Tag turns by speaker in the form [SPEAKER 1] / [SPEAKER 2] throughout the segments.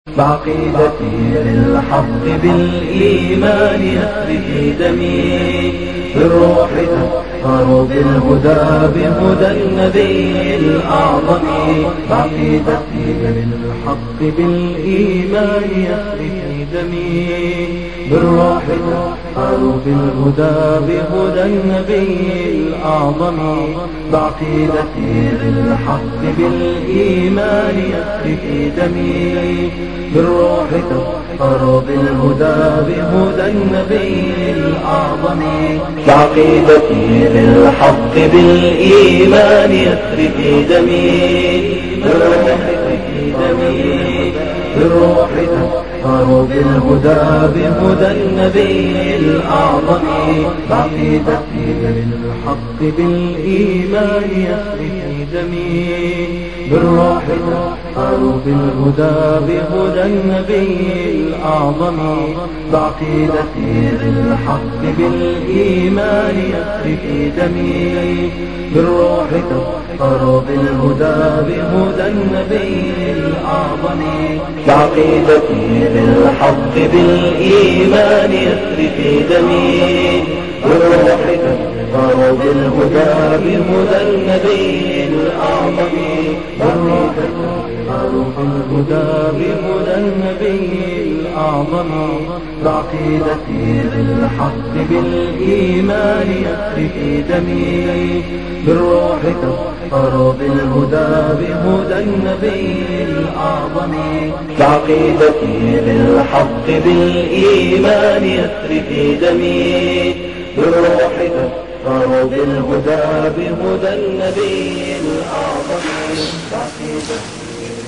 [SPEAKER 1] بعقيدتي للحق بالإيمان يسري في دمي بالروح تطهر بالهدى بهدى النبي الأعظم بعقيدتي للحق بالإيمان يسري في دمي بالروح تطهر بالهدى بهدى النبي الأعظم بعقيدتي للحق بالإيمان يسري في دمي بالروح تطهر بالهدى بهدى النبي الأعظم بعقيدتي للحق بالإيمان يسري في دمي بالروح في دمي بالروح تطهر بالهدى بهدى النبي الأعظم بعقيدتي للحق بالإيمان يسري في دمي بالروح تطهر بالهدى بهدى النبي الأعظم بعقيدتي للحق بالإيمان يسري في دمي بالروح تطهر بالهدى بهدى النبي الأعظم بعقيدتي للحق بالإيمان يسري في دمي بالروح تطهر بالهدى بهدى النبي الأعظم بالروح تطهر بالهدى بهدى النبي الأعظم بعقيدتي للحق بالإيمان يسري في دمي بالروح تطهر بالهدى بهدى النبي الأعظم بعقيدتي للحق بالإيمان يسري في دمي بالروح تطهر بالهدى بهدى النبي الأعظم بعقيدتي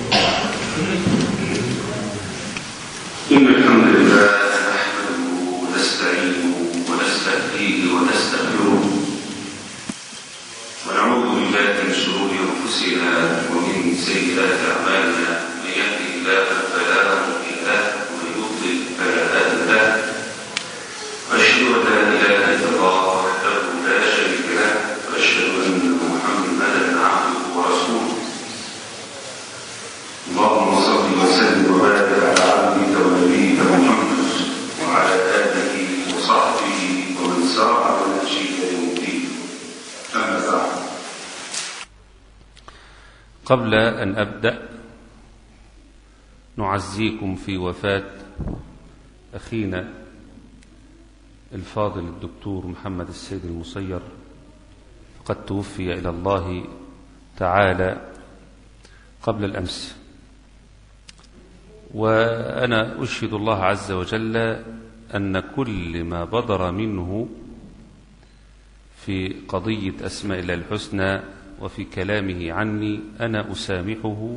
[SPEAKER 2] إن الحمد لله نحمده ونستعينه ونستهديه ونستغفره ونعوذ بالله من شرور أنفسنا ومن سيئات أعمالنا من يهده الله فلا مضل له ومن يضلل فلا هادي له وأشهد أن لا إله إلا الله وحده لا شريك له وأشهد أن محمدا عبده ورسوله اللهم صل وسلم وبارك على عبدك ونبيك محمد وعلى آله وصحبه ومن سار على نهجه يوم الدين أما بعد
[SPEAKER 3] قبل أن أبدأ نعزيكم في وفاة أخينا الفاضل الدكتور محمد السيد المصير فقد توفي إلى الله تعالى قبل الأمس وأنا أشهد الله عز وجل أن كل ما بدر منه في قضية أسماء الله الحسنى وفي كلامه عني أنا أسامحه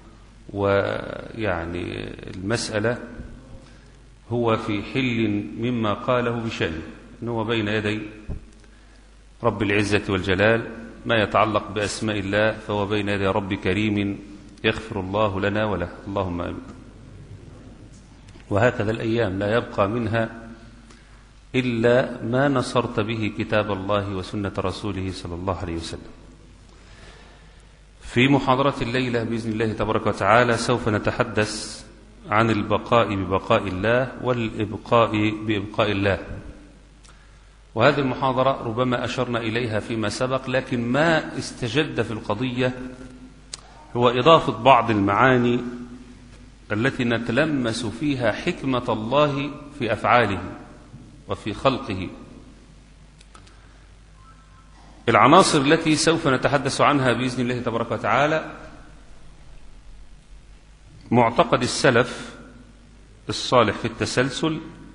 [SPEAKER 3] ويعني المسألة هو في حل مما قاله بشأنه أنه بين يدي رب العزة والجلال ما يتعلق بأسماء الله فهو بين يدي رب كريم يغفر الله لنا وله اللهم آمين وهكذا الأيام لا يبقى منها إلا ما نصرت به كتاب الله وسنة رسوله صلى الله عليه وسلم في محاضرة الليلة بإذن الله تبارك وتعالى سوف نتحدث عن البقاء ببقاء الله والإبقاء بإبقاء الله وهذه المحاضرة ربما أشرنا إليها فيما سبق لكن ما استجد في القضية هو إضافة بعض المعاني التي نتلمس فيها حكمة الله في أفعاله وفي خلقه العناصر التي سوف نتحدث عنها بإذن الله تبارك وتعالى معتقد السلف الصالح في التسلسل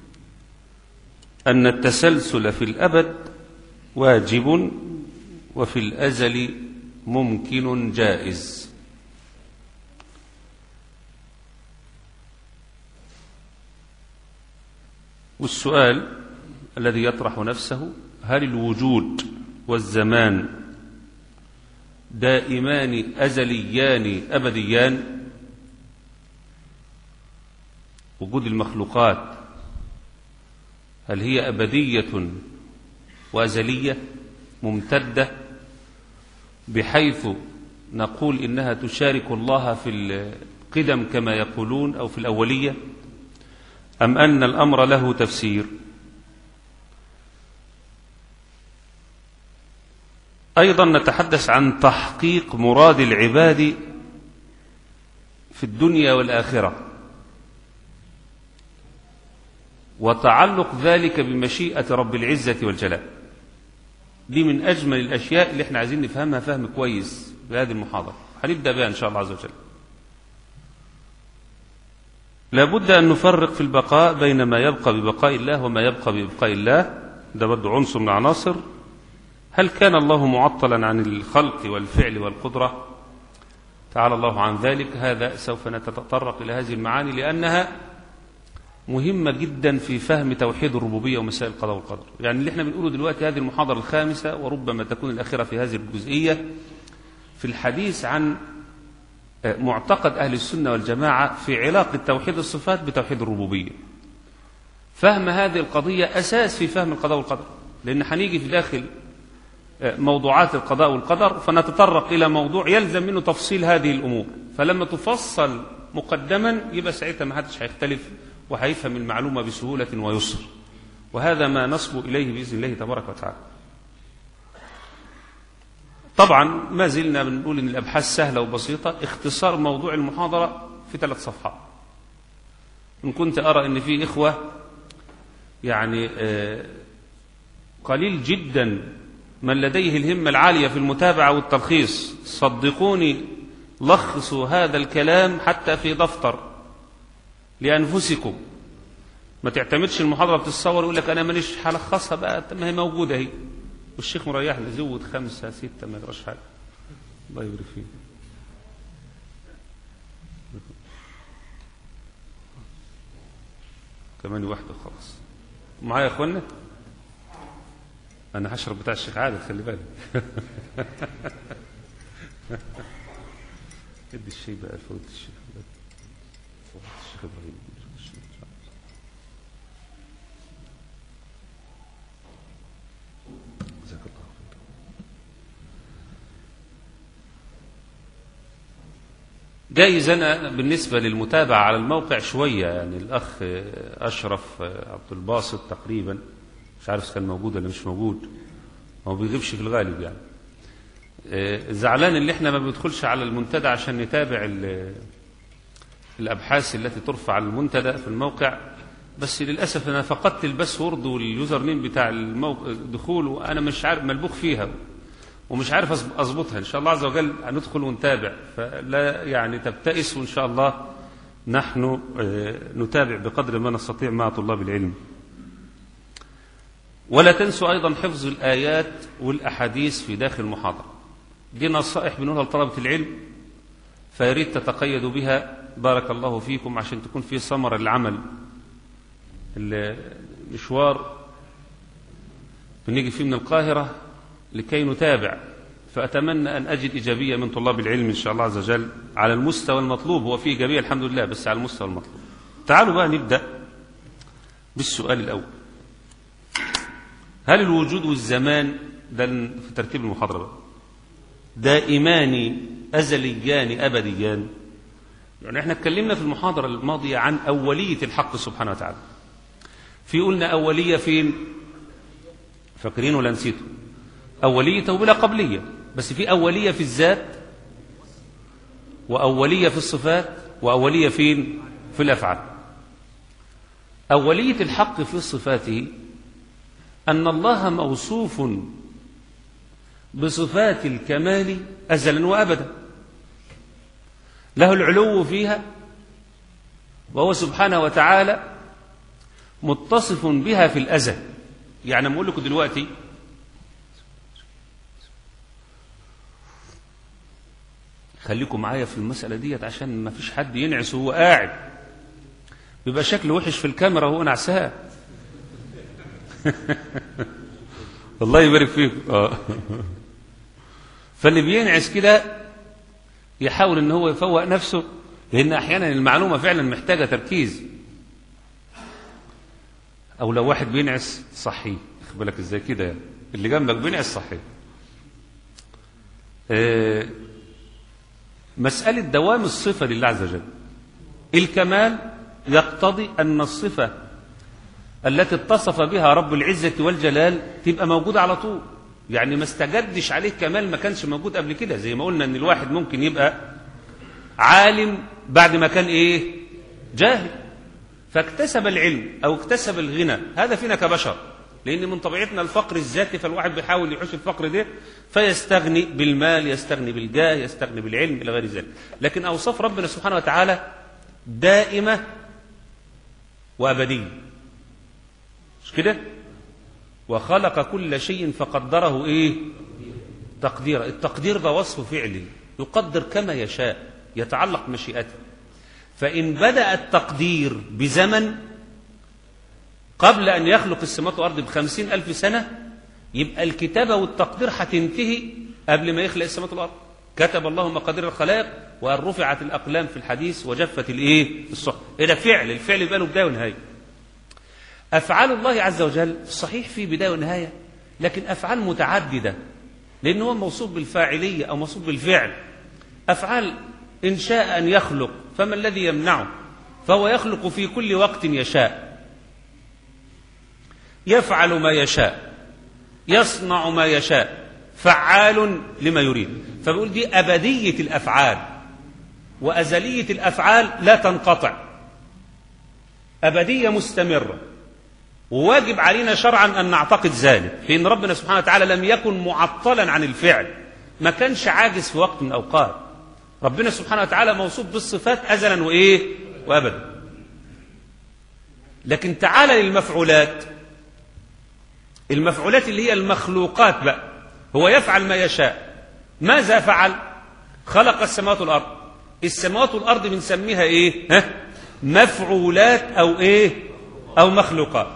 [SPEAKER 3] أن التسلسل في الأبد واجب وفي الأزل ممكن جائز والسؤال الذي يطرح نفسه هل الوجود والزمان دائمان أزليان أبديان وجود المخلوقات هل هي أبدية وأزلية ممتدة بحيث نقول إنها تشارك الله في القدم كما يقولون أو في الأولية أم أن الأمر له تفسير أيضا نتحدث عن تحقيق مراد العباد في الدنيا والآخرة وتعلق ذلك بمشيئة رب العزة والجلال دي من أجمل الأشياء اللي احنا عايزين نفهمها فهم كويس بهذه المحاضرة هنبدأ بها إن شاء الله عز وجل لابد أن نفرق في البقاء بين ما يبقى ببقاء الله وما يبقى بإبقاء الله ده برضه عنصر من عناصر هل كان الله معطلا عن الخلق والفعل والقدرة تعالى الله عن ذلك هذا سوف نتطرق إلى هذه المعاني لأنها مهمة جدا في فهم توحيد الربوبية ومسائل القضاء والقدر يعني اللي احنا بنقوله دلوقتي هذه المحاضرة الخامسة وربما تكون الأخيرة في هذه الجزئية في الحديث عن معتقد أهل السنة والجماعة في علاقة توحيد الصفات بتوحيد الربوبية فهم هذه القضية أساس في فهم القضاء والقدر لأن هنيجي في داخل موضوعات القضاء والقدر فنتطرق إلى موضوع يلزم منه تفصيل هذه الأمور فلما تفصل مقدما يبقى ساعتها ما حدش هيختلف وهيفهم المعلومة بسهولة ويسر وهذا ما نصب إليه بإذن الله تبارك وتعالى طبعا ما زلنا بنقول ان الابحاث سهله وبسيطه اختصار موضوع المحاضره في ثلاث صفحات ان كنت ارى ان في اخوه يعني قليل جدا من لديه الهمه العاليه في المتابعه والتلخيص صدقوني لخصوا هذا الكلام حتى في دفتر لانفسكم ما تعتمدش المحاضره بتتصور يقول لك انا مانيش هلخصها بقى ما هي موجوده اهي والشيخ مريحنا زود خمسة ستة ما يجراش حاجة الله يبارك فيه كمان واحدة خلاص معايا يا اخوانا انا هشرب بتاع الشيخ عادل خلي بالك ادي الشيء بقى فوت الشيخ فوت الشيخ ابراهيم جايز أنا بالنسبة للمتابعة على الموقع شوية يعني الأخ أشرف عبد الباسط تقريبا مش عارف كان موجود ولا مش موجود هو بيغيبش في الغالب يعني زعلان اللي احنا ما بندخلش على المنتدى عشان نتابع الأبحاث التي ترفع على المنتدى في الموقع بس للأسف أنا فقدت الباسورد واليوزر نيم بتاع الموقع دخول وأنا مش عارف ملبوخ فيها ومش عارف أظبطها إن شاء الله عز وجل هندخل ونتابع فلا يعني تبتئس وإن شاء الله نحن نتابع بقدر ما نستطيع مع طلاب العلم ولا تنسوا أيضا حفظ الآيات والأحاديث في داخل المحاضرة دي نصائح بنقولها لطلبة العلم فيريد تتقيدوا بها بارك الله فيكم عشان تكون في ثمرة للعمل المشوار بنيجي فيه من القاهرة لكي نتابع فأتمنى أن أجد إيجابية من طلاب العلم إن شاء الله عز وجل على المستوى المطلوب هو فيه إيجابية الحمد لله بس على المستوى المطلوب تعالوا بقى نبدأ بالسؤال الأول هل الوجود والزمان ده في ترتيب المحاضرة بقى دائمان أزليان أبديان يعني احنا اتكلمنا في المحاضرة الماضية عن أولية الحق سبحانه وتعالى في قلنا أولية فين فاكرين ولا نسيتوا أولية وبلا قبلية بس في أولية في الذات وأولية في الصفات وأولية فين في الأفعال أولية الحق في صفاته أن الله موصوف بصفات الكمال أزلا وأبدا له العلو فيها وهو سبحانه وتعالى متصف بها في الأزل يعني أقول لكم دلوقتي خليكم معايا في المسألة ديت عشان ما فيش حد ينعس وهو قاعد بيبقى شكله وحش في الكاميرا وهو نعسها الله يبارك فيكم اه فاللي بينعس كده يحاول ان هو يفوق نفسه لان احيانا المعلومه فعلا محتاجه تركيز او لو واحد بينعس صحي خد بالك ازاي كده يعني. اللي جنبك بينعس صحي آه مساله دوام الصفه لله عز وجل الكمال يقتضي أن الصفة التي اتصف بها رب العزة والجلال تبقى موجودة على طول يعني ما استجدش عليه كمال ما كانش موجود قبل كده زي ما قلنا ان الواحد ممكن يبقى عالم بعد ما كان ايه جاهل فاكتسب العلم او اكتسب الغنى هذا فينا كبشر لان من طبيعتنا الفقر الذاتي فالواحد بيحاول يحوش الفقر ده فيستغني بالمال يستغني بالجاه يستغني بالعلم الى غير ذلك لكن اوصاف ربنا سبحانه وتعالى دائمه وابديه مش كده وخلق كل شيء فقدره ايه تقديرا التقدير ده وصف فعلي يقدر كما يشاء يتعلق مشيئته فإن بدأ التقدير بزمن قبل أن يخلق السماوات والأرض بخمسين ألف سنة يبقى الكتابة والتقدير هتنتهي قبل ما يخلق السماوات والأرض كتب الله مقادير الخلائق وأن رفعت الأقلام في الحديث وجفت الإيه الصحف إيه ده فعل الفعل يبقى له بداية ونهاية أفعال الله عز وجل صحيح في بداية ونهاية لكن أفعال متعددة لأن هو موصوف بالفاعلية أو موصوف بالفعل أفعال إن شاء أن يخلق فما الذي يمنعه فهو يخلق في كل وقت يشاء يفعل ما يشاء يصنع ما يشاء فعال لما يريد فبيقول دي أبدية الأفعال وأزلية الأفعال لا تنقطع أبدية مستمرة وواجب علينا شرعا أن نعتقد ذلك فإن ربنا سبحانه وتعالى لم يكن معطلا عن الفعل ما كانش عاجز في وقت من الأوقات ربنا سبحانه وتعالى موصوف بالصفات أزلا وإيه وأبدا لكن تعالى للمفعولات المفعولات اللي هي المخلوقات بقى هو يفعل ما يشاء ماذا فعل خلق السماوات والأرض السماوات والأرض بنسميها إيه ها؟ مفعولات أو إيه أو مخلوقات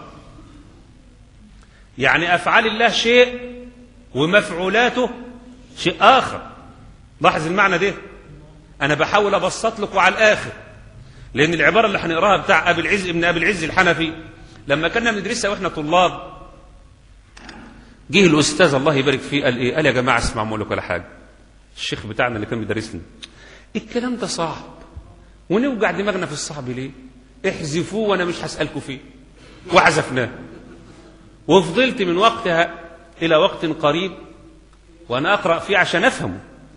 [SPEAKER 3] يعني أفعال الله شيء ومفعولاته شيء آخر لاحظ المعنى ده أنا بحاول أبسط لكم على الآخر لأن العبارة اللي هنقراها بتاع أبي العز ابن أبي العز الحنفي لما كنا بندرسها وإحنا طلاب جه الأستاذ الله يبارك فيه قال إيه قال يا جماعة اسمعوا أقول لكم على حاجة الشيخ بتاعنا اللي كان بيدرسنا الكلام ده صعب ونوجع دماغنا في الصعب ليه احذفوه وأنا مش هسألكم فيه وعزفناه وفضلت من وقتها إلى وقت قريب وأنا أقرأ فيه عشان أفهمه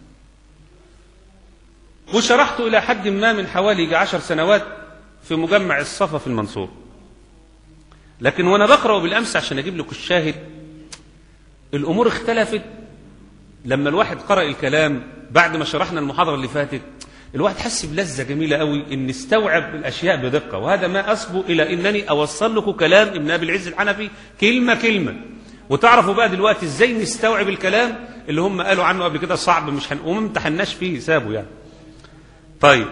[SPEAKER 3] وشرحته إلى حد ما من حوالي عشر سنوات في مجمع الصفا في المنصور لكن وأنا بقرأ بالأمس عشان أجيب لكم الشاهد الأمور اختلفت لما الواحد قرأ الكلام بعد ما شرحنا المحاضرة اللي فاتت الواحد حس بلذة جميلة قوي ان استوعب الاشياء بدقة وهذا ما اصبو الى انني اوصل لكم كلام ابن ابي العز الحنفي كلمة كلمة وتعرفوا بقى دلوقتي ازاي نستوعب الكلام اللي هم قالوا عنه قبل كده صعب مش هن... وما امتحناش فيه سابوا يعني طيب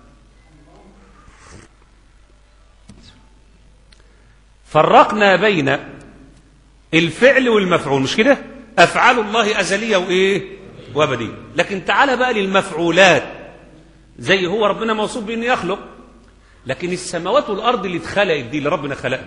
[SPEAKER 3] فرقنا بين الفعل والمفعول مش كده افعال الله ازليه وايه وابديه لكن تعال بقى للمفعولات زي هو ربنا موصوف بانه يخلق لكن السماوات والارض اللي اتخلقت دي اللي ربنا خلقها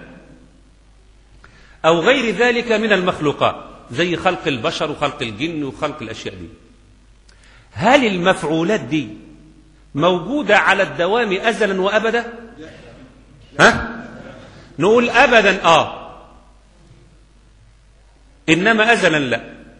[SPEAKER 3] او غير ذلك من المخلوقات زي خلق البشر وخلق الجن وخلق الاشياء دي هل المفعولات دي موجوده على الدوام ازلا وابدا ها نقول ابدا اه انما ازلا لا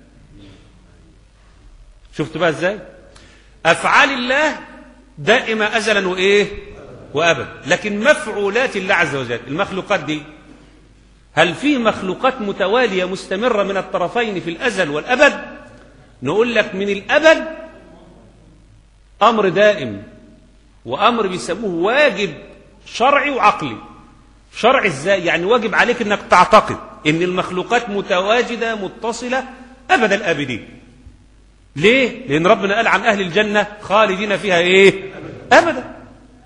[SPEAKER 3] شفت بقى ازاي افعال الله دائمة أزلا وإيه وأبدا لكن مفعولات الله عز وجل المخلوقات دي هل في مخلوقات متوالية مستمرة من الطرفين في الأزل والأبد نقول لك من الأبد أمر دائم وأمر بيسموه واجب شرعي وعقلي شرعي ازاي يعني واجب عليك انك تعتقد ان المخلوقات متواجدة متصلة أبد الآبدين ليه؟ لأن ربنا قال عن أهل الجنة خالدين فيها إيه؟ أبدا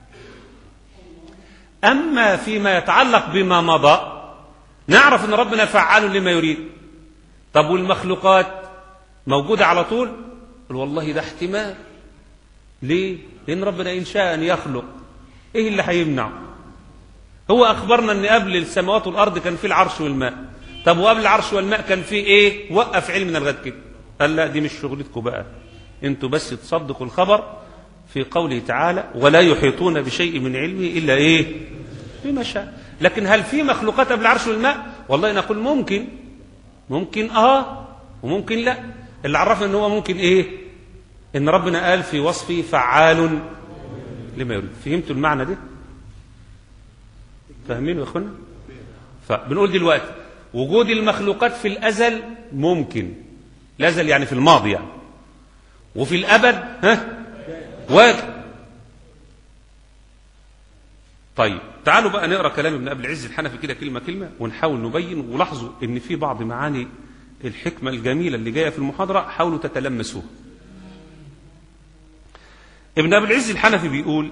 [SPEAKER 3] أما فيما يتعلق بما مضى نعرف أن ربنا فعال لما يريد طب والمخلوقات موجودة على طول قل والله ده احتمال ليه؟ لأن ربنا إن شاء أن يخلق إيه اللي هيمنعه هو أخبرنا أن قبل السماوات والأرض كان في العرش والماء طب وقبل العرش والماء كان في إيه؟ وقف علمنا لغاية كده قال لا دي مش شغلتكم بقى انتوا بس تصدقوا الخبر في قوله تعالى ولا يحيطون بشيء من علمه إلا إيه بما شاء لكن هل في مخلوقات قبل العرش والماء والله نقول ممكن ممكن آه وممكن لا اللي عرفنا ان هو ممكن ايه ان ربنا قال في وصفه فعال لما يريد فهمتوا المعنى ده فاهمين يا اخوانا فبنقول دلوقتي وجود المخلوقات في الازل ممكن الازل يعني في الماضي يعني وفي الابد ها واجب طيب تعالوا بقى نقرا كلام ابن ابي العز الحنفي كده كلمه كلمه ونحاول نبين ولاحظوا ان في بعض معاني الحكمه الجميله اللي جايه في المحاضره حاولوا تتلمسوها ابن ابي العز الحنفي بيقول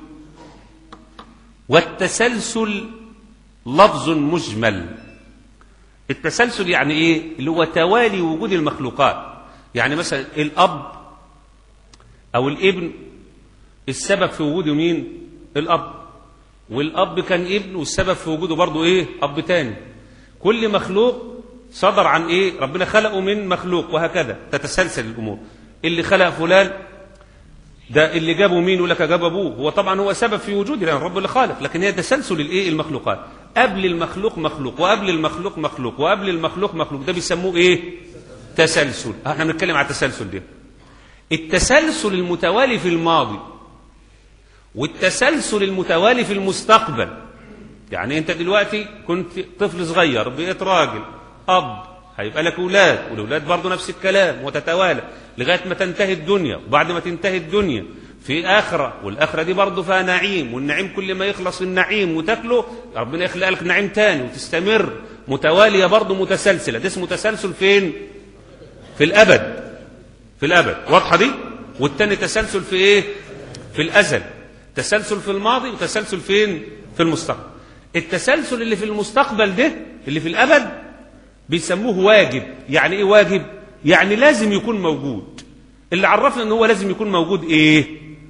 [SPEAKER 3] والتسلسل لفظ مجمل التسلسل يعني ايه اللي هو توالي وجود المخلوقات يعني مثلا الاب او الابن السبب في وجوده مين الاب والاب كان ابن والسبب في وجوده برضه ايه اب تاني كل مخلوق صدر عن ايه ربنا خلقه من مخلوق وهكذا تتسلسل الامور اللي خلق فلان ده اللي جابه مين يقول لك جاب ابوه هو طبعا هو سبب في وجوده لان رب اللي خالق لكن هي تسلسل الايه المخلوقات قبل المخلوق مخلوق وقبل المخلوق مخلوق وقبل المخلوق مخلوق ده بيسموه ايه تسلسل احنا بنتكلم على التسلسل ده التسلسل المتوالي في الماضي والتسلسل المتوالي في المستقبل يعني انت دلوقتي كنت طفل صغير بقيت راجل اب هيبقى لك اولاد والاولاد برضه نفس الكلام وتتوالى لغايه ما تنتهي الدنيا وبعد ما تنتهي الدنيا في اخره والاخره دي برضه فيها نعيم والنعيم كل ما يخلص النعيم وتاكله ربنا يخلق لك نعيم تاني وتستمر متواليه برضه متسلسله ده اسمه تسلسل فين في الابد في الابد واضحه دي والتاني تسلسل في ايه في الازل تسلسل في الماضي وتسلسل فين في المستقبل التسلسل اللي في المستقبل ده اللي في الابد بيسموه واجب يعني ايه واجب يعني لازم يكون موجود اللي عرفنا ان هو لازم يكون موجود ايه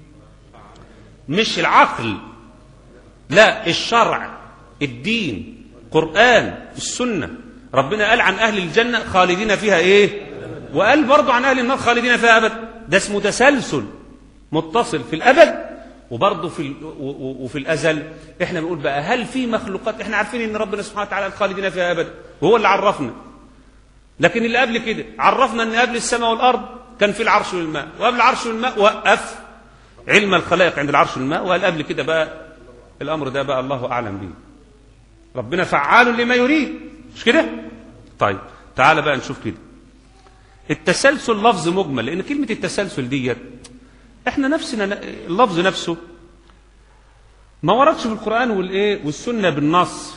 [SPEAKER 3] مش العقل لا الشرع الدين قرآن السنة ربنا قال عن أهل الجنة خالدين فيها إيه وقال برضو عن أهل النار خالدين فيها أبد ده اسمه تسلسل متصل في الأبد وبرضه في وفي الازل احنا بنقول بقى هل في مخلوقات احنا عارفين ان ربنا سبحانه وتعالى الخالدين فيها ابدا وهو اللي عرفنا لكن اللي قبل كده عرفنا ان قبل السماء والارض كان في العرش والماء وقبل العرش والماء وقف علم الخلائق عند العرش والماء وقال قبل كده بقى الامر ده بقى الله اعلم به ربنا فعال لما يريد مش كده طيب تعال بقى نشوف كده التسلسل لفظ مجمل لان كلمه التسلسل ديت احنا نفسنا اللفظ نفسه ما وردش في القرآن والايه والسنة بالنص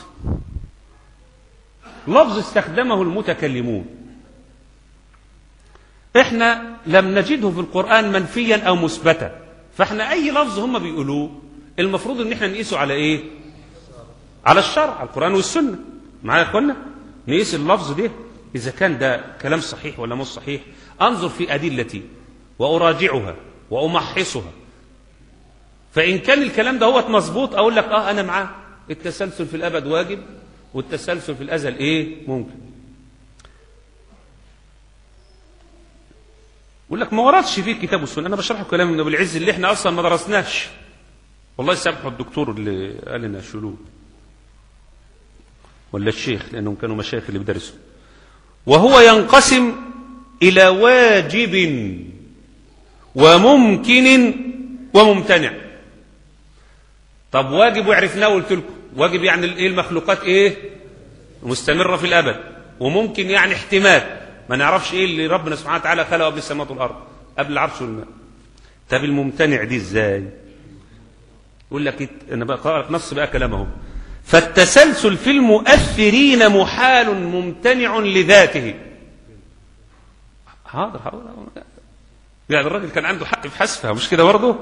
[SPEAKER 3] لفظ استخدمه المتكلمون احنا لم نجده في القرآن منفيا او مثبتا فاحنا اي لفظ هم بيقولوه المفروض ان احنا نقيسه على ايه على الشرع على القرآن والسنة معايا يا اخوانا نقيس اللفظ ده اذا كان ده كلام صحيح ولا مش صحيح انظر في ادلتي واراجعها وأمحصها فإن كان الكلام ده هو مظبوط أقول لك آه أنا معاه التسلسل في الأبد واجب والتسلسل في الأزل إيه ممكن يقول لك ما وردش فيه الكتاب والسنة أنا بشرح كلام ابن أبي العز اللي إحنا أصلا ما درسناش والله يسامحه الدكتور اللي قال لنا شلوه ولا الشيخ لأنهم كانوا مشايخ اللي بيدرسوا وهو ينقسم إلى واجب وممكن وممتنع طب واجب وعرفناه قلت لكم واجب يعني ايه المخلوقات ايه مستمره في الابد وممكن يعني احتمال ما نعرفش ايه اللي ربنا سبحانه وتعالى خلقه قبل السماوات والارض قبل العرش والماء طب الممتنع دي ازاي يقول لك انا بقرا نص بقى كلامه فالتسلسل في المؤثرين محال ممتنع لذاته حاضر حاضر يعني الراجل كان عنده حق في حذفها مش كده برضه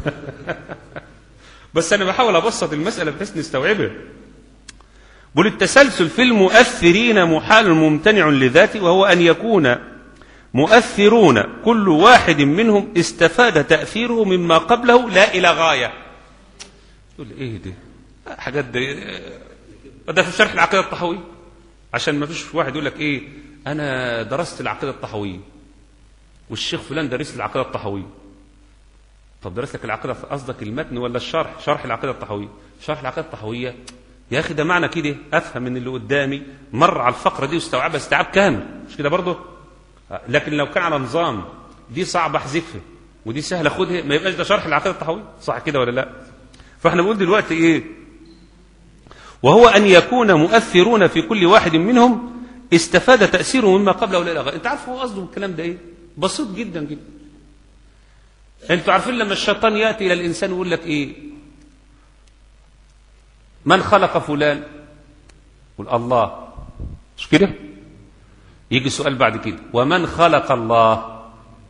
[SPEAKER 3] بس انا بحاول ابسط المساله بحيث نستوعبها بقول التسلسل في المؤثرين محال ممتنع لذاته وهو ان يكون مؤثرون كل واحد منهم استفاد تاثيره مما قبله لا الى غايه تقول ايه دي حاجات دي ده في شرح العقيده الطحويه عشان ما فيش واحد يقول لك ايه انا درست العقيده الطحويه والشيخ فلان درس العقيده الطحويه طب درس لك العقيدة قصدك المتن ولا الشرح شرح العقيدة الطحوية شرح العقيدة الطحوية يا أخي ده معنى كده أفهم من اللي قدامي مر على الفقرة دي واستوعبها استيعاب كامل مش كده برضه لكن لو كان على نظام دي صعب احذفها ودي سهل اخدها ما يبقاش ده شرح العقيده الطحويه صح كده ولا لا فاحنا بنقول دلوقتي ايه وهو ان يكون مؤثرون في كل واحد منهم استفاد تاثيره مما قبله ولا غيره انت عارف هو قصده الكلام ده ايه بسيط جدا جدا انتوا عارفين لما الشيطان ياتي الى الانسان ويقول لك ايه من خلق فلان قل الله مش كده يجي سؤال بعد كده ومن خلق الله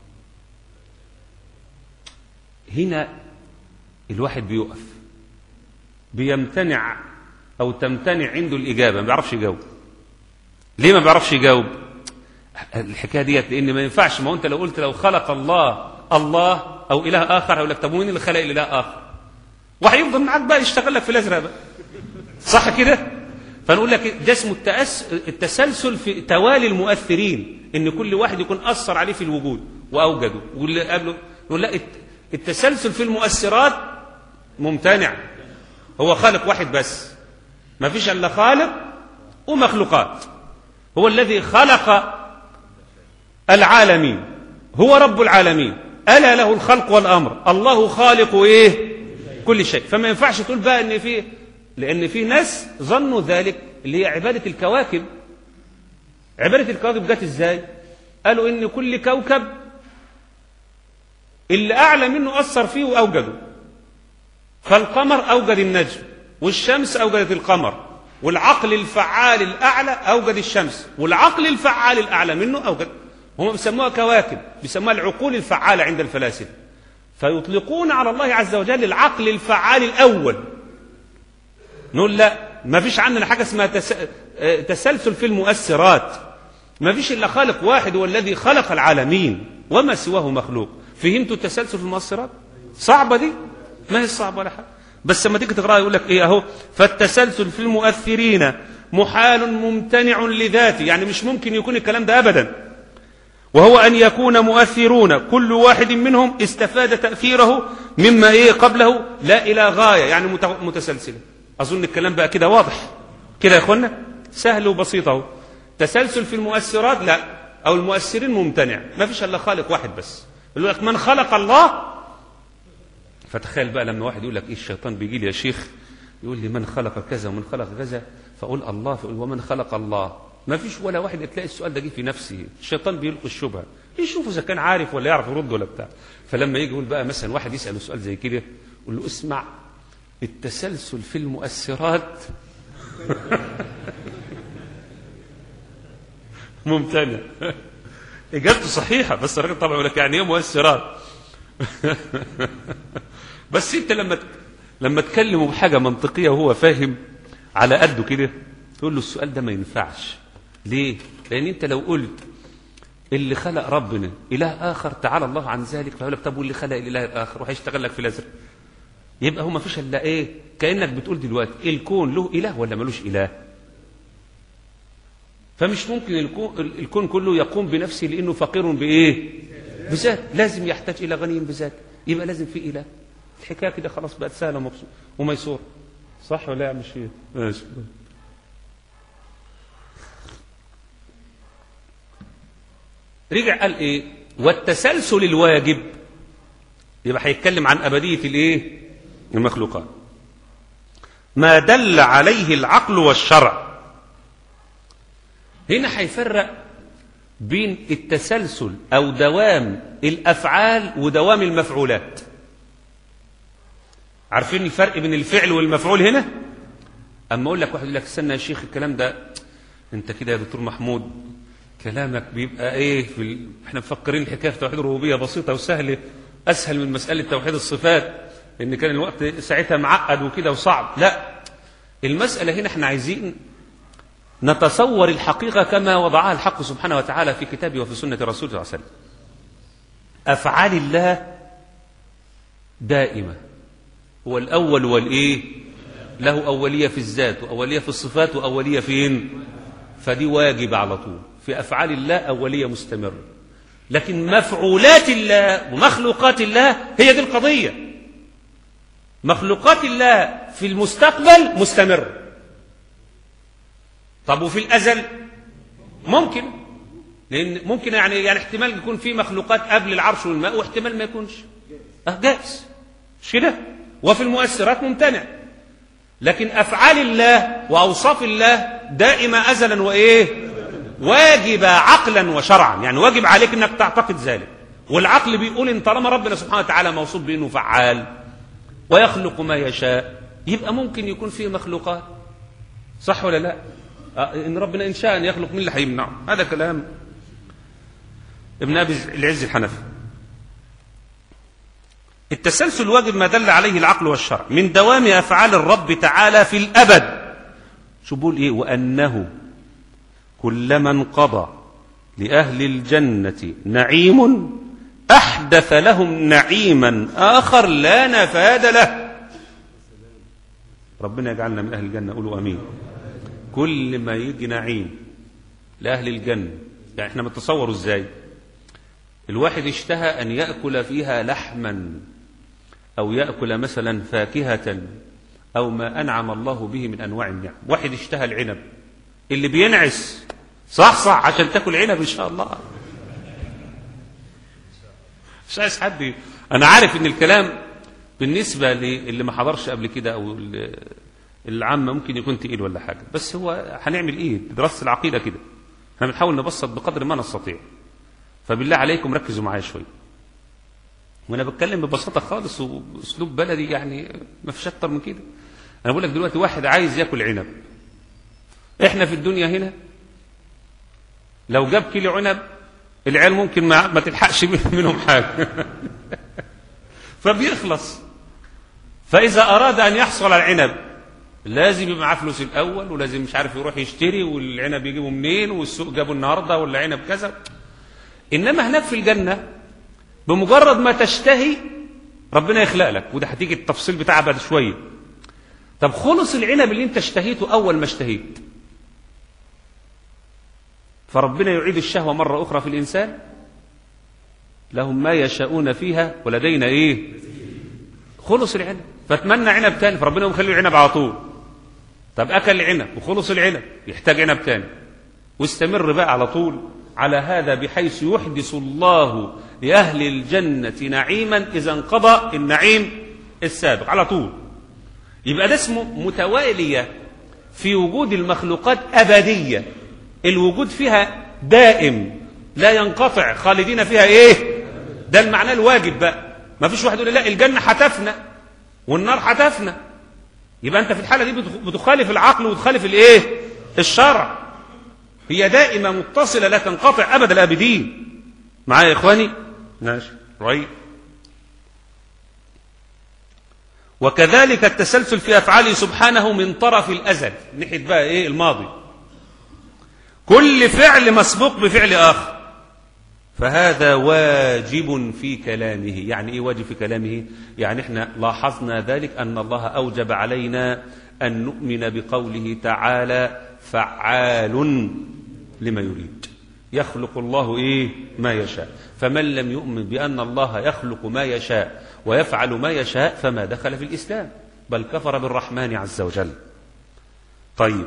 [SPEAKER 3] هنا الواحد بيقف بيمتنع او تمتنع عنده الاجابه ما بيعرفش يجاوب ليه ما بيعرفش يجاوب الحكايه ديت لان ما ينفعش ما هو انت لو قلت لو خلق الله الله او اله اخر هيقول لك طب مين اللي خلق اله اخر وهيفضل معاك بقى يشتغل لك في الازرق بقى صح كده فنقول لك ده اسمه التأس... التسلسل في توالي المؤثرين ان كل واحد يكون اثر عليه في الوجود واوجده واللي قبله نقول لا التسلسل في المؤثرات ممتنع هو خالق واحد بس ما فيش الا خالق ومخلوقات هو الذي خلق العالمين هو رب العالمين الا له الخلق والامر الله خالق ايه كل شيء فما ينفعش تقول بقى ان في لأن في ناس ظنوا ذلك اللي هي عبادة الكواكب عبادة الكواكب جت ازاي قالوا ان كل كوكب اللي أعلى منه أثر فيه وأوجده فالقمر أوجد النجم والشمس أوجدت القمر والعقل الفعال الأعلى أوجد الشمس والعقل الفعال الأعلى منه أوجد هم بيسموها كواكب بيسموها العقول الفعالة عند الفلاسفة فيطلقون على الله عز وجل العقل الفعال الأول نقول لا ما فيش عندنا حاجة اسمها تس... تسلسل في المؤثرات ما فيش إلا خالق واحد هو الذي خلق العالمين وما سواه مخلوق فهمتوا التسلسل في المؤثرات صعبة دي ما هي صعبة ولا حاجة بس لما تيجي تقراها يقول لك ايه اهو فالتسلسل في المؤثرين محال ممتنع لذاته يعني مش ممكن يكون الكلام ده ابدا وهو ان يكون مؤثرون كل واحد منهم استفاد تاثيره مما ايه قبله لا الى غايه يعني متسلسله اظن الكلام بقى كده واضح كده يا اخوانا سهل وبسيط اهو تسلسل في المؤثرات لا او المؤثرين ممتنع ما فيش الا خالق واحد بس يقول لك من خلق الله فتخيل بقى لما واحد يقول لك ايه الشيطان بيجي لي يا شيخ يقول لي من خلق كذا ومن خلق كذا فاقول الله فاقول ومن خلق الله ما فيش ولا واحد تلاقي السؤال ده جه في نفسه الشيطان بيلقي الشبهه يشوف اذا كان عارف ولا يعرف يرد ولا بتاع فلما يجي يقول بقى مثلا واحد يساله سؤال زي كده يقول له اسمع التسلسل في المؤثرات ممتنع اجابته صحيحه بس الراجل طبعا يقول لك يعني ايه مؤثرات بس انت لما لما تكلمه بحاجه منطقيه وهو فاهم على قده كده تقول له السؤال ده ما ينفعش ليه لان انت لو قلت اللي خلق ربنا اله اخر تعالى الله عن ذلك فيقول لك طب واللي خلق الاله الاخر وهيشتغل لك في الازرق يبقى هو ما فيش الا ايه كانك بتقول دلوقتي الكون له اله ولا ملوش اله فمش ممكن الكون, الكون كله يقوم بنفسه لانه فقير بايه بذات لازم يحتاج الى غني بذات يبقى لازم في اله الحكايه كده خلاص بقت سهله ومبسوط وميسور صح ولا مش هي ماشي رجع قال ايه والتسلسل الواجب يبقى هيتكلم عن ابديه الايه المخلوقات ما دل عليه العقل والشرع هنا هيفرق بين التسلسل او دوام الافعال ودوام المفعولات عارفين الفرق بين الفعل والمفعول هنا اما اقول لك واحد يقول لك استنى يا شيخ الكلام ده انت كده يا دكتور محمود كلامك بيبقى ايه في ال... احنا مفكرين الحكايه في توحيد الربوبيه بسيطه وسهله اسهل من مساله توحيد الصفات ان كان الوقت ساعتها معقد وكده وصعب لا المساله هنا احنا عايزين نتصور الحقيقه كما وضعها الحق سبحانه وتعالى في كتابه وفي سنه رسوله صلى الله عليه وسلم افعال الله دائمه هو الاول والايه له اوليه في الذات واوليه في الصفات واوليه فين فدي واجب على طول في افعال الله اوليه مستمره لكن مفعولات الله ومخلوقات الله هي دي القضية مخلوقات الله في المستقبل مستمر طب وفي الأزل ممكن لأن ممكن يعني يعني احتمال يكون في مخلوقات قبل العرش والماء واحتمال ما يكونش أه جائز مش كده وفي المؤثرات ممتنع لكن أفعال الله وأوصاف الله دائمة أزلا وإيه واجبة عقلا وشرعا يعني واجب عليك أنك تعتقد ذلك والعقل بيقول إن طالما ربنا سبحانه وتعالى موصوف بأنه فعال ويخلق ما يشاء يبقى ممكن يكون فيه مخلوقات صح ولا لا آه إن ربنا إن شاء أن يخلق من اللي هيمنعه هذا كلام ابن أبي العز الحنفي التسلسل واجب ما دل عليه العقل والشرع من دوام أفعال الرب تعالى في الأبد شو بقول إيه وأنه كلما انقضى لأهل الجنة نعيم أحدث لهم نعيما آخر لا نفاد له ربنا يجعلنا من أهل الجنة قولوا أمين كل ما يجي نعيم لأهل الجنة يعني احنا متصوروا ازاي الواحد اشتهى أن يأكل فيها لحما أو يأكل مثلا فاكهة أو ما أنعم الله به من أنواع النعم واحد اشتهى العنب اللي بينعس صح صح عشان تاكل عنب إن شاء الله مش عايز حد أنا عارف إن الكلام بالنسبة للي ما حضرش قبل كده أو العامة ممكن يكون تقيل ولا حاجة بس هو هنعمل إيه دراسة العقيدة كده احنا بنحاول نبسط بقدر ما نستطيع فبالله عليكم ركزوا معايا شويه وانا بتكلم ببساطه خالص واسلوب بلدي يعني ما فيش اكتر من كده انا بقول لك دلوقتي واحد عايز ياكل عنب احنا في الدنيا هنا لو جاب كيلو عنب العيال ممكن ما, ما تلحقش منهم حاجه فبيخلص فاذا اراد ان يحصل على العنب لازم يبقى معاه فلوس الاول ولازم مش عارف يروح يشتري والعنب يجيبه منين والسوق جابه النهارده ولا عنب كذا انما هناك في الجنه بمجرد ما تشتهي ربنا يخلق لك وده هتيجي التفصيل بتاعها بعد شويه طب خلص العنب اللي انت اشتهيته اول ما اشتهيت فربنا يعيد الشهوه مره اخرى في الانسان لهم ما يشاءون فيها ولدينا ايه خلص العنب فتمنى عنب تاني فربنا يقوم يخليه عنب على طول طب اكل العنب وخلص العنب يحتاج عنب تاني واستمر بقى على طول على هذا بحيث يحدث الله لأهل الجنة نعيما إذا انقضى النعيم السابق على طول يبقى ده اسمه متوالية في وجود المخلوقات أبدية الوجود فيها دائم لا ينقطع خالدين فيها ايه ده المعنى الواجب بقى ما فيش واحد يقول لا الجنة هتفنى والنار هتفنى يبقى انت في الحالة دي بتخالف العقل وتخالف الايه الشرع هي دائمة متصلة لا تنقطع أبد الآبدين معايا يا إخواني ماشي رأي وكذلك التسلسل في أفعاله سبحانه من طرف الأزل ناحية بقى إيه الماضي كل فعل مسبوق بفعل آخر فهذا واجب في كلامه يعني إيه واجب في كلامه يعني إحنا لاحظنا ذلك أن الله أوجب علينا أن نؤمن بقوله تعالى فعال لما يريد يخلق الله إيه ما يشاء فمن لم يؤمن بأن الله يخلق ما يشاء ويفعل ما يشاء فما دخل في الإسلام بل كفر بالرحمن عز وجل طيب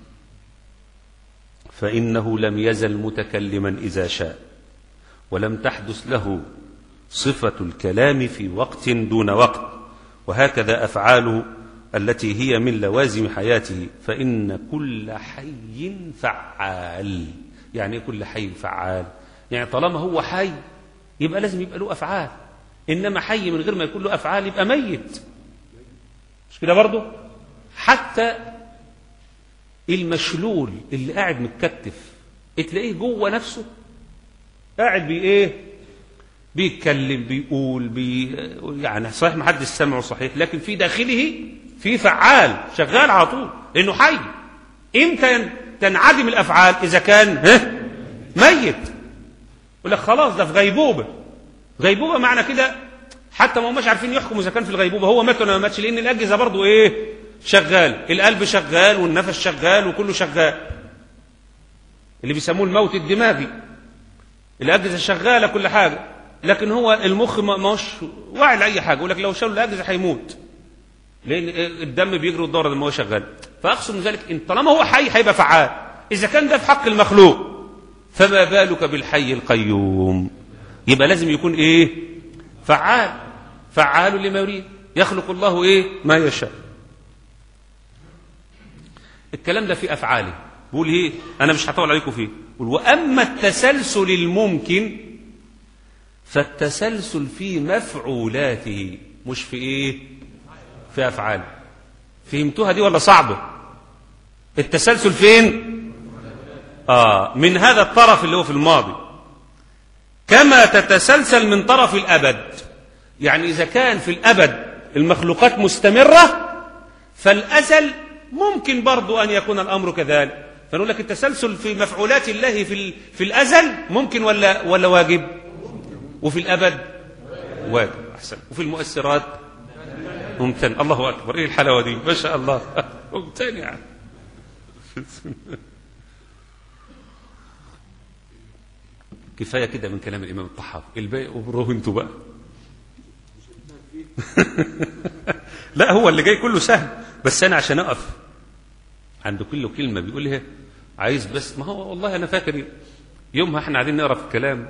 [SPEAKER 3] فإنه لم يزل متكلما إذا شاء ولم تحدث له صفة الكلام في وقت دون وقت وهكذا أفعاله التي هي من لوازم حياته فإن كل حي فعال يعني كل حي فعال يعني طالما هو حي يبقى لازم يبقى له أفعال إنما حي من غير ما يكون له أفعال يبقى ميت مش كده برضه حتى المشلول اللي قاعد متكتف تلاقيه جوه نفسه قاعد بي ايه بيتكلم بيقول بي يعني صحيح ما حدش سمعه صحيح لكن في داخله في فعال شغال على طول لانه حي امتى تنعدم الافعال اذا كان ها ميت يقول لك خلاص ده في غيبوبه غيبوبه معنى كده حتى ما هماش عارفين يحكموا اذا كان في الغيبوبه هو مات ولا ما ماتش لان الاجهزه برضه ايه شغال القلب شغال والنفس شغال وكله شغال اللي بيسموه الموت الدماغي الأجهزة شغالة كل حاجة لكن هو المخ ما ماهوش واعي لأي حاجة يقول لك لو شالوا الأجهزة هيموت لأن الدم بيجري والدورة لما هو شغال فأقصد من ذلك إن طالما هو حي هيبقى فعال إذا كان ده في حق المخلوق فما بالك بالحي القيوم يبقى لازم يكون إيه فعال فعال لما يريد يخلق الله إيه ما يشاء الكلام ده في أفعاله بقول إيه أنا مش هطول عليكم فيه بقول وأما التسلسل الممكن فالتسلسل في مفعولاته مش في إيه في أفعاله فهمتوها دي ولا صعبة التسلسل فين آه من هذا الطرف اللي هو في الماضي كما تتسلسل من طرف الأبد يعني إذا كان في الأبد المخلوقات مستمرة فالأزل ممكن برضو أن يكون الأمر كذلك فنقول لك التسلسل في مفعولات الله في, في الأزل ممكن ولا, ولا واجب وفي الأبد واجب أحسن وفي المؤثرات ممتن الله أكبر إيه الحلاوة دي ما شاء الله ممتن يعني كفاية كده من كلام الإمام الطحاوي الباقي أمره انتوا بقى لا هو اللي جاي كله سهل بس أنا عشان أقف عند كل كلمة بيقولها عايز بس ما هو والله أنا فاكر يومها احنا قاعدين نقرا في الكلام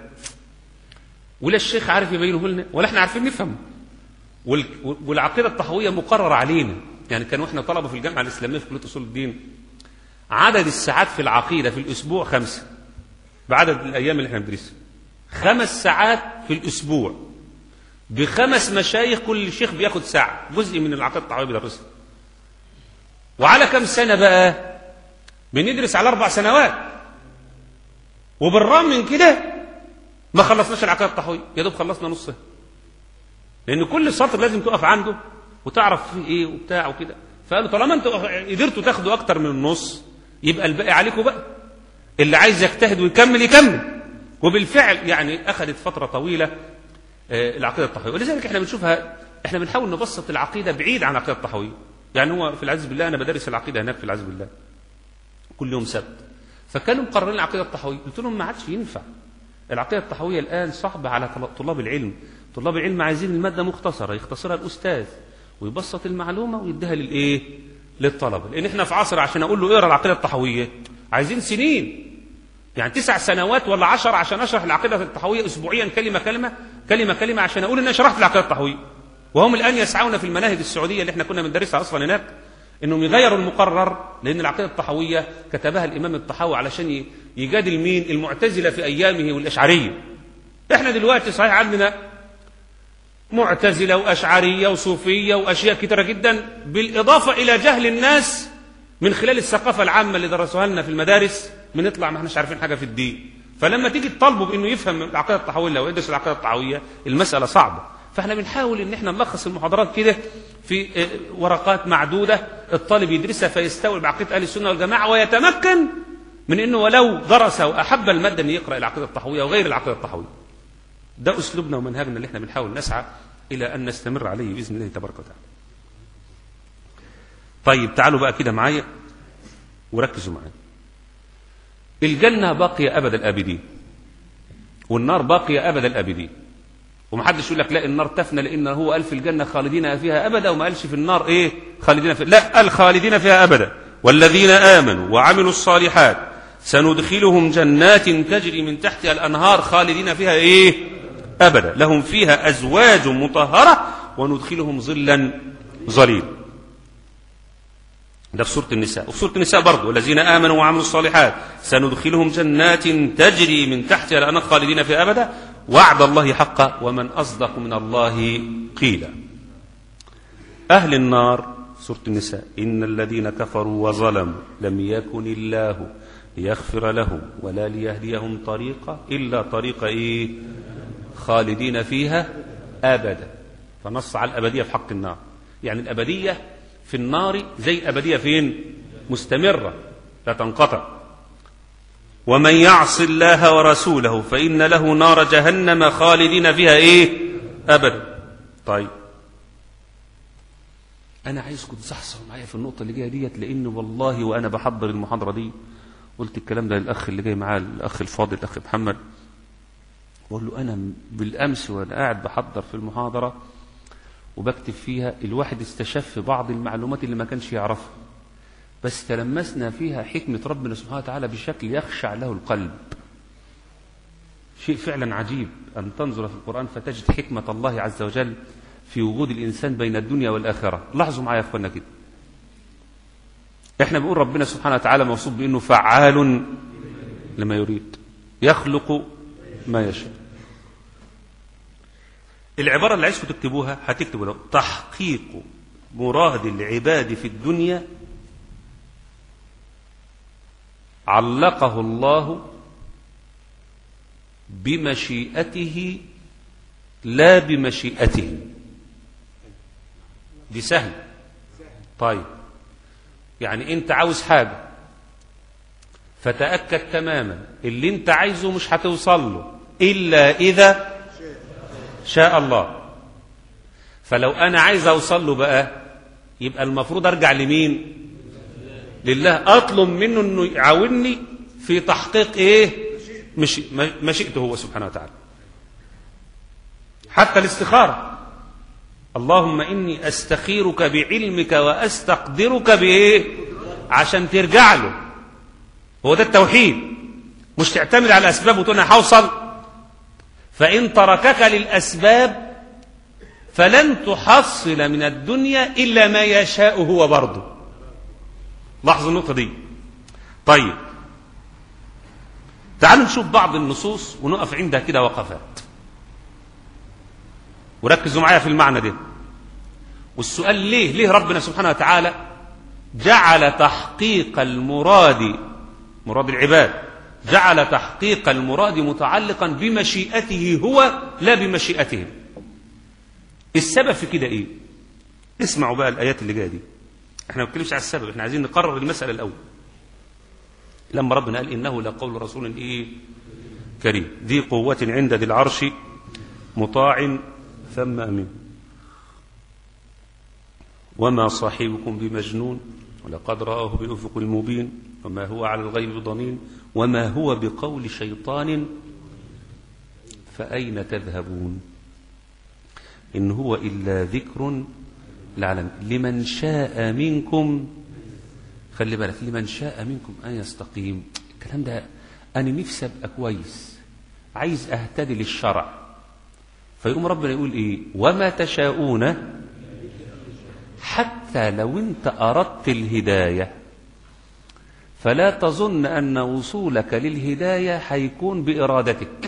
[SPEAKER 3] ولا الشيخ عارف يبينه لنا ولا احنا عارفين نفهم والعقيدة الطحوية مقرر علينا يعني كانوا احنا طلبة في الجامعة الإسلامية في كلية أصول الدين عدد الساعات في العقيدة في الأسبوع خمسة بعدد الأيام اللي احنا بندرسها خمس ساعات في الأسبوع بخمس مشايخ كل شيخ بياخد ساعة جزء من العقيدة الطحوية بيدرسها وعلى كم سنة بقى بندرس على أربع سنوات وبالرغم من كده ما خلصناش العقيدة الطحوية يا دوب خلصنا نصها لأن كل سطر لازم تقف عنده وتعرف فيه إيه وبتاع وكده فقالوا طالما أنتوا قدرتوا تاخدوا أكتر من النص يبقى الباقي عليكم بقى اللي عايز يجتهد ويكمل يكمل وبالفعل يعني أخذت فترة طويلة آه العقيدة الطحوية ولذلك احنا بنشوفها احنا بنحاول نبسط العقيدة بعيد عن العقيدة الطحوية يعني هو في العز بالله أنا بدرس العقيدة هناك في العز بالله كل يوم سبت فكانوا مقررين العقيدة الطحوية قلت لهم ما عادش ينفع العقيدة الطحوية الآن صعبة على طلاب العلم طلاب العلم عايزين المادة مختصرة يختصرها الأستاذ ويبسط المعلومة ويديها للإيه للطلبة لأن احنا في عصر عشان أقول له اقرا العقيدة الطحوية عايزين سنين يعني تسع سنوات ولا عشر عشان أشرح العقيدة الطحوية أسبوعيا كلمة كلمة كلمة كلمة عشان أقول إن أنا شرحت العقيدة الطحوية وهم الآن يسعون في المناهج السعودية اللي احنا كنا بندرسها أصلا هناك انهم يغيروا المقرر لان العقيده الطحويه كتبها الامام الطحاوي علشان يجادل مين المعتزله في ايامه والاشعريه احنا دلوقتي صحيح عندنا معتزله واشعريه وصوفيه واشياء كثيره جدا بالاضافه الى جهل الناس من خلال الثقافه العامه اللي درسوها لنا في المدارس بنطلع ما احناش عارفين حاجه في الدين فلما تيجي تطالبه بانه يفهم العقيده الطحويه او يدرس العقيده الطحويه المساله صعبه فاحنا بنحاول ان احنا نلخص المحاضرات كده في ورقات معدودة الطالب يدرسها فيستوعب عقيدة أهل السنة والجماعة ويتمكن من أنه ولو درس وأحب المادة أن يقرأ العقيدة الطحوية وغير العقيدة الطحوية ده أسلوبنا ومنهجنا اللي احنا بنحاول نسعى إلى أن نستمر عليه بإذن الله تبارك وتعالى طيب تعالوا بقى كده معايا وركزوا معايا الجنة باقية أبد الآبدين والنار باقية أبد الآبدين ومحدش يقول لك لا النار تفنى لان هو قال في الجنه خالدين فيها ابدا وما قالش في النار ايه خالدين فيها لا قال خالدين فيها ابدا والذين امنوا وعملوا الصالحات سندخلهم جنات تجري من تحتها الانهار خالدين فيها ايه ابدا لهم فيها ازواج مطهره وندخلهم ظلا ظليلا ده في سوره النساء وفي سوره النساء برضه والذين امنوا وعملوا الصالحات سندخلهم جنات تجري من تحتها الانهار خالدين فيها ابدا وعد الله حقا ومن أصدق من الله قيلا أهل النار سورة النساء إن الذين كفروا وظلموا لم يكن الله ليغفر لهم ولا ليهديهم طريقا إلا طريق إيه خالدين فيها أبدا فنص على الأبدية في حق النار يعني الأبدية في النار زي الأبدية فين مستمرة لا تنقطع ومن يعص الله ورسوله فإن له نار جهنم خالدين فيها إيه أبدا طيب أنا عايزكم تصحصحوا معايا في النقطة اللي جاية ديت لأن والله وأنا بحضر المحاضرة دي قلت الكلام ده للأخ اللي جاي معاه الأخ الفاضل الأخ محمد بقول له أنا بالأمس وأنا قاعد بحضر في المحاضرة وبكتب فيها الواحد استشف بعض المعلومات اللي ما كانش يعرفها بس تلمسنا فيها حكمة ربنا سبحانه وتعالى بشكل يخشع له القلب شيء فعلا عجيب أن تنظر في القرآن فتجد حكمة الله عز وجل في وجود الإنسان بين الدنيا والآخرة لاحظوا معايا يا أخوانا كده احنا بنقول ربنا سبحانه وتعالى موصوف بأنه فعال لما يريد يخلق ما يشاء العبارة اللي عايزكم تكتبوها هتكتبوا له تحقيق مراد العباد في الدنيا علقه الله بمشيئته لا بمشيئته دي سهل طيب يعني انت عاوز حاجة فتأكد تماما اللي انت عايزه مش هتوصل له إلا إذا شاء الله فلو أنا عايز أوصل له بقى يبقى المفروض أرجع لمين لله أطلب منه أنه يعاونني في تحقيق إيه مش مشيئته هو سبحانه وتعالى حتى الاستخارة اللهم إني أستخيرك بعلمك وأستقدرك بإيه عشان ترجع له هو ده التوحيد مش تعتمد على الأسباب وتقول أنا هوصل فإن تركك للأسباب فلن تحصل من الدنيا إلا ما يشاء هو برضه لاحظوا النقطة دي طيب تعالوا نشوف بعض النصوص ونقف عندها كده وقفات وركزوا معايا في المعنى ده والسؤال ليه ليه ربنا سبحانه وتعالى جعل تحقيق المراد مراد العباد جعل تحقيق المراد متعلقا بمشيئته هو لا بمشيئتهم السبب في كده ايه اسمعوا بقى الايات اللي جايه دي احنا ما بنتكلمش على السبب احنا عايزين نقرر المساله الاول لما ربنا قال انه لقول رسول ايه كريم ذي قوه عند ذي العرش مطاع ثم امين وما صاحبكم بمجنون ولقد رآه بالأفق المبين وما هو على الغيب ضنين وما هو بقول شيطان فأين تذهبون إن هو إلا ذكر لعلم لمن شاء منكم خلي بالك لمن شاء منكم أن يستقيم الكلام ده أنا نفسي أبقى كويس عايز أهتدي للشرع فيقوم ربنا يقول إيه وما تشاءون حتى لو أنت أردت الهداية فلا تظن أن وصولك للهداية هيكون بإرادتك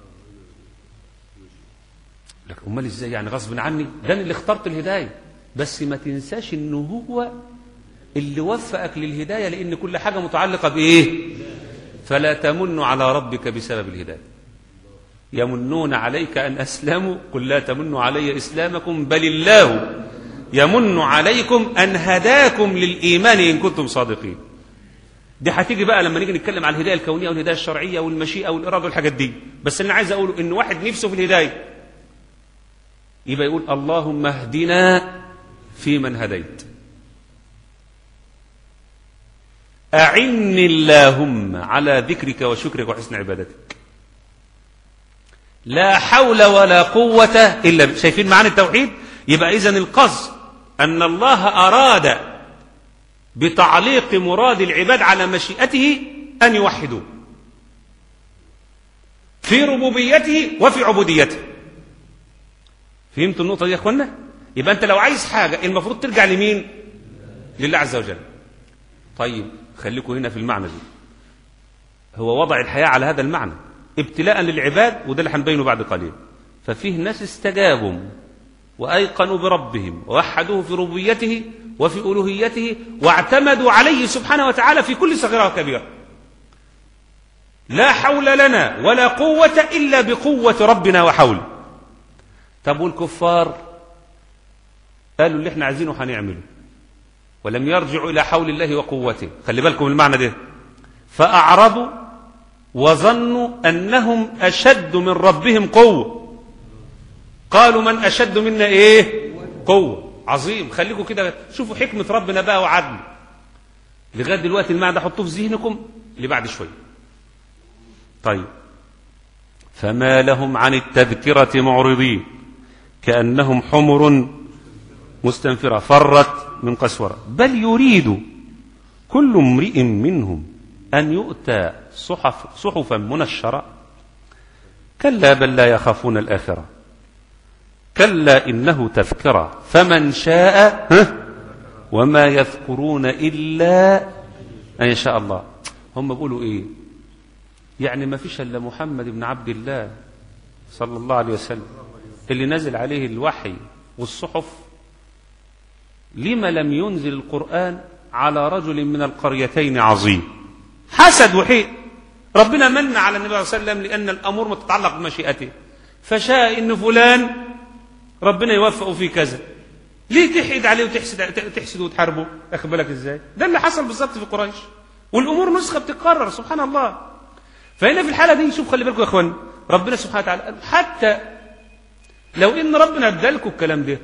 [SPEAKER 3] لك أمال إزاي يعني غصب عني ده أنا اللي اخترت الهداية بس ما تنساش أنه هو اللي وفقك للهداية لأن كل حاجة متعلقة بإيه فلا تمن على ربك بسبب الهداية يمنون عليك أن أسلموا قل لا تمنوا علي إسلامكم بل الله يمن عليكم أن هداكم للإيمان إن كنتم صادقين دي هتيجي بقى لما نيجي نتكلم على الهداية الكونية والهداية الشرعية والمشيئة والإرادة والحاجات دي بس اللي أنا عايز أقوله إن واحد نفسه في الهداية يبقى يقول اللهم اهدنا فيمن هديت أعني اللهم على ذكرك وشكرك وحسن عبادتك لا حول ولا قوة إلا شايفين معنى التوحيد يبقى إذن القصد أن الله أراد بتعليق مراد العباد على مشيئته أن يوحدوه في ربوبيته وفي عبوديته فهمت النقطة دي يا أخوانا يبقى أنت لو عايز حاجة المفروض ترجع لمين لله عز وجل طيب خليكم هنا في المعنى دي هو وضع الحياة على هذا المعنى ابتلاء للعباد وده اللي هنبينه بعد قليل ففيه ناس استجابوا وأيقنوا بربهم ووحدوه في ربوبيته وفي ألوهيته واعتمدوا عليه سبحانه وتعالى في كل صغيرة وكبيرة لا حول لنا ولا قوة إلا بقوة ربنا وحوله طب والكفار قالوا اللي احنا عايزينه هنعمله ولم يرجعوا إلى حول الله وقوته خلي بالكم المعنى ده فأعرضوا وظنوا أنهم أشد من ربهم قوة قالوا من أشد منا إيه قوة عظيم خليكم كده شوفوا حكمة ربنا بقى وعدل لغاية دلوقتي المعنى ده حطوه في ذهنكم اللي بعد شوية طيب فما لهم عن التذكرة معرضين كأنهم حمر مستنفرة فرت من قسورة بل يريد كل امرئ منهم أن يؤتى صحف صحفا منشرة كلا بل لا يخافون الآخرة كلا إنه تذكرة فمن شاء ها وما يذكرون إلا أن يشاء الله هم بيقولوا إيه يعني ما فيش إلا محمد بن عبد الله صلى الله عليه وسلم اللي نزل عليه الوحي والصحف لما لم ينزل القرآن على رجل من القريتين عظيم حسد وحيد ربنا من على النبي صلى الله عليه وسلم لأن الأمور متتعلق بمشيئته فشاء إن فلان ربنا يوفقه في كذا ليه تحيد عليه وتحسد تحسد وتحاربه اخد بالك ازاي ده اللي حصل بالظبط في قريش والامور نسخه بتتكرر سبحان الله فهنا في الحاله دي شوف خلي بالكم يا اخوان ربنا سبحانه وتعالى حتى لو ان ربنا ادالكم الكلام ده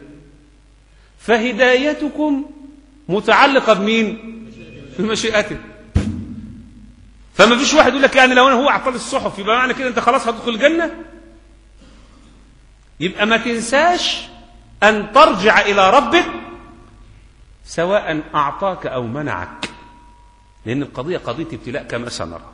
[SPEAKER 3] فهدايتكم متعلقه بمين بمشيئته فما فيش واحد يقول لك يعني لو انا هو اعطاني الصحف يبقى معنى كده انت خلاص هتدخل الجنه يبقى ما تنساش أن ترجع إلى ربك سواء أعطاك أو منعك لأن القضية قضية ابتلاء كما سنرى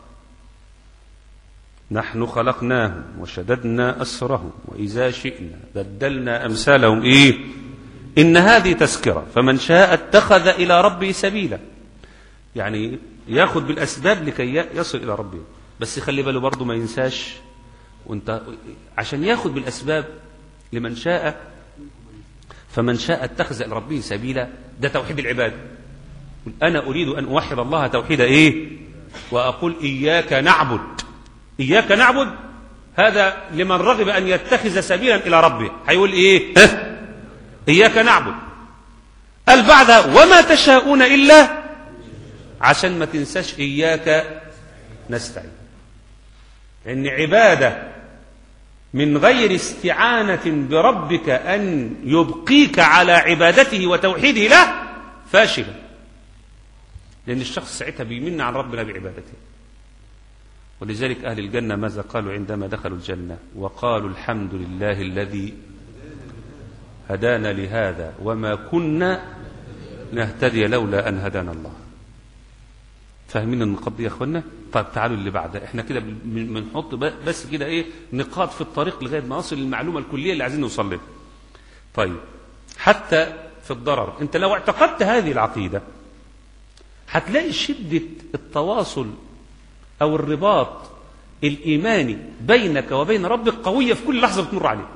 [SPEAKER 3] نحن خلقناهم وشددنا أسرهم وإذا شئنا بدلنا أمثالهم إيه إن هذه تذكرة فمن شاء اتخذ إلى ربه سبيلا يعني ياخذ بالأسباب لكي يصل إلى ربه بس خلي باله برضه ما ينساش وانت عشان ياخذ بالأسباب لمن شاء فمن شاء اتخذ إلى ربه سبيلا ده توحيد العبادة أنا أريد أن أوحد الله توحيد إيه وأقول إياك نعبد إياك نعبد هذا لمن رغب أن يتخذ سبيلا إلى ربه هيقول إيه ها؟ إياك نعبد قال بعدها وما تشاءون إلا عشان ما تنساش إياك نستعين لأن عبادة من غير استعانة بربك أن يبقيك على عبادته وتوحيده له فاشلة لأن الشخص ساعتها بيمن عن ربنا بعبادته ولذلك أهل الجنة ماذا قالوا عندما دخلوا الجنة وقالوا الحمد لله الذي هدانا لهذا وما كنا نهتدي لولا أن هدانا الله فاهمين النقاط دي يا اخوانا طيب تعالوا اللي بعدها احنا كده بنحط بس كده ايه نقاط في الطريق لغايه ما نصل للمعلومه الكليه اللي عايزين نوصل لها طيب حتى في الضرر انت لو اعتقدت هذه العقيده هتلاقي شده التواصل او الرباط الايماني بينك وبين ربك قويه في كل لحظه بتمر عليك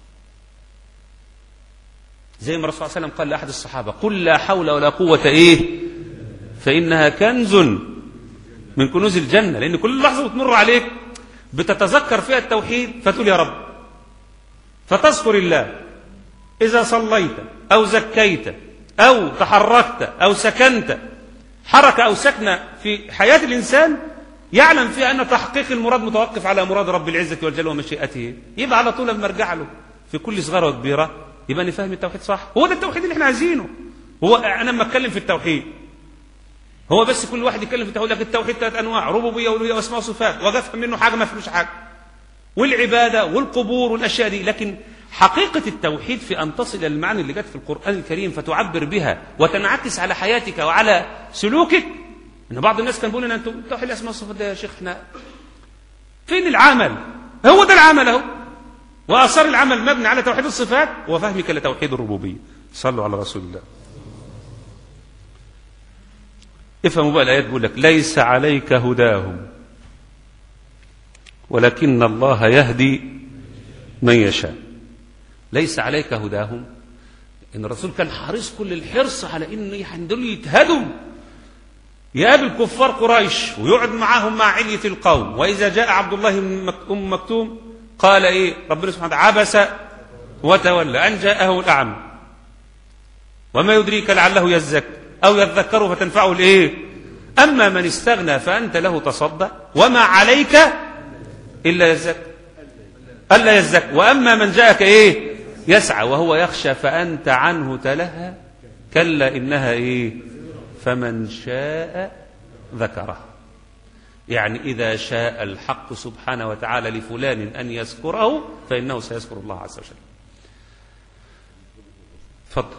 [SPEAKER 3] زي ما الرسول صلى الله عليه وسلم قال لاحد الصحابه قل لا حول ولا قوه ايه فإنها كنز من كنوز الجنة لأن كل لحظة بتمر عليك بتتذكر فيها التوحيد فتقول يا رب فتذكر الله إذا صليت أو زكيت أو تحركت أو سكنت حركة أو سكنة في حياة الإنسان يعلم فيها أن تحقيق المراد متوقف على مراد رب العزة والجل ومشيئته يبقى على طول لما ارجع له في كل صغيرة وكبيرة يبقى نفهم التوحيد صح هو ده التوحيد اللي احنا عايزينه هو أنا لما أتكلم في التوحيد هو بس كل واحد يتكلم في التوحيد لك التوحيد ثلاث انواع ربوبيه والوهيه واسماء وصفات وافهم منه حاجه ما فهمش حاجه والعباده والقبور والاشياء دي لكن حقيقه التوحيد في ان تصل الى المعنى اللي جت في القران الكريم فتعبر بها وتنعكس على حياتك وعلى سلوكك ان بعض الناس كان بيقول ان انتم توحيد الاسماء والصفات ده يا شيخ احنا فين العمل هو ده العمل اهو واثار العمل مبني على توحيد الصفات وفهمك لتوحيد الربوبيه صلوا على رسول الله افهموا بقى الآيات بيقول لك ليس عليك هداهم ولكن الله يهدي من يشاء ليس عليك هداهم ان الرسول كان حريص كل الحرص على ان دول يتهدوا يقابل كفار قريش ويقعد معاهم مع علية القوم وإذا جاء عبد الله بن أم مكتوم قال إيه ربنا سبحانه وتعالى عبس وتولى أن جاءه الأعمى وما يدريك لعله يزكى أو يذكره فتنفعه الإيه أما من استغنى فأنت له تصدى وما عليك إلا يزكى ألا يزكى وأما من جاءك إيه يسعى وهو يخشى فأنت عنه تلهى كلا إنها إيه فمن شاء ذكره يعني إذا شاء الحق سبحانه وتعالى لفلان أن يذكره فإنه سيذكر الله عز وجل تفضل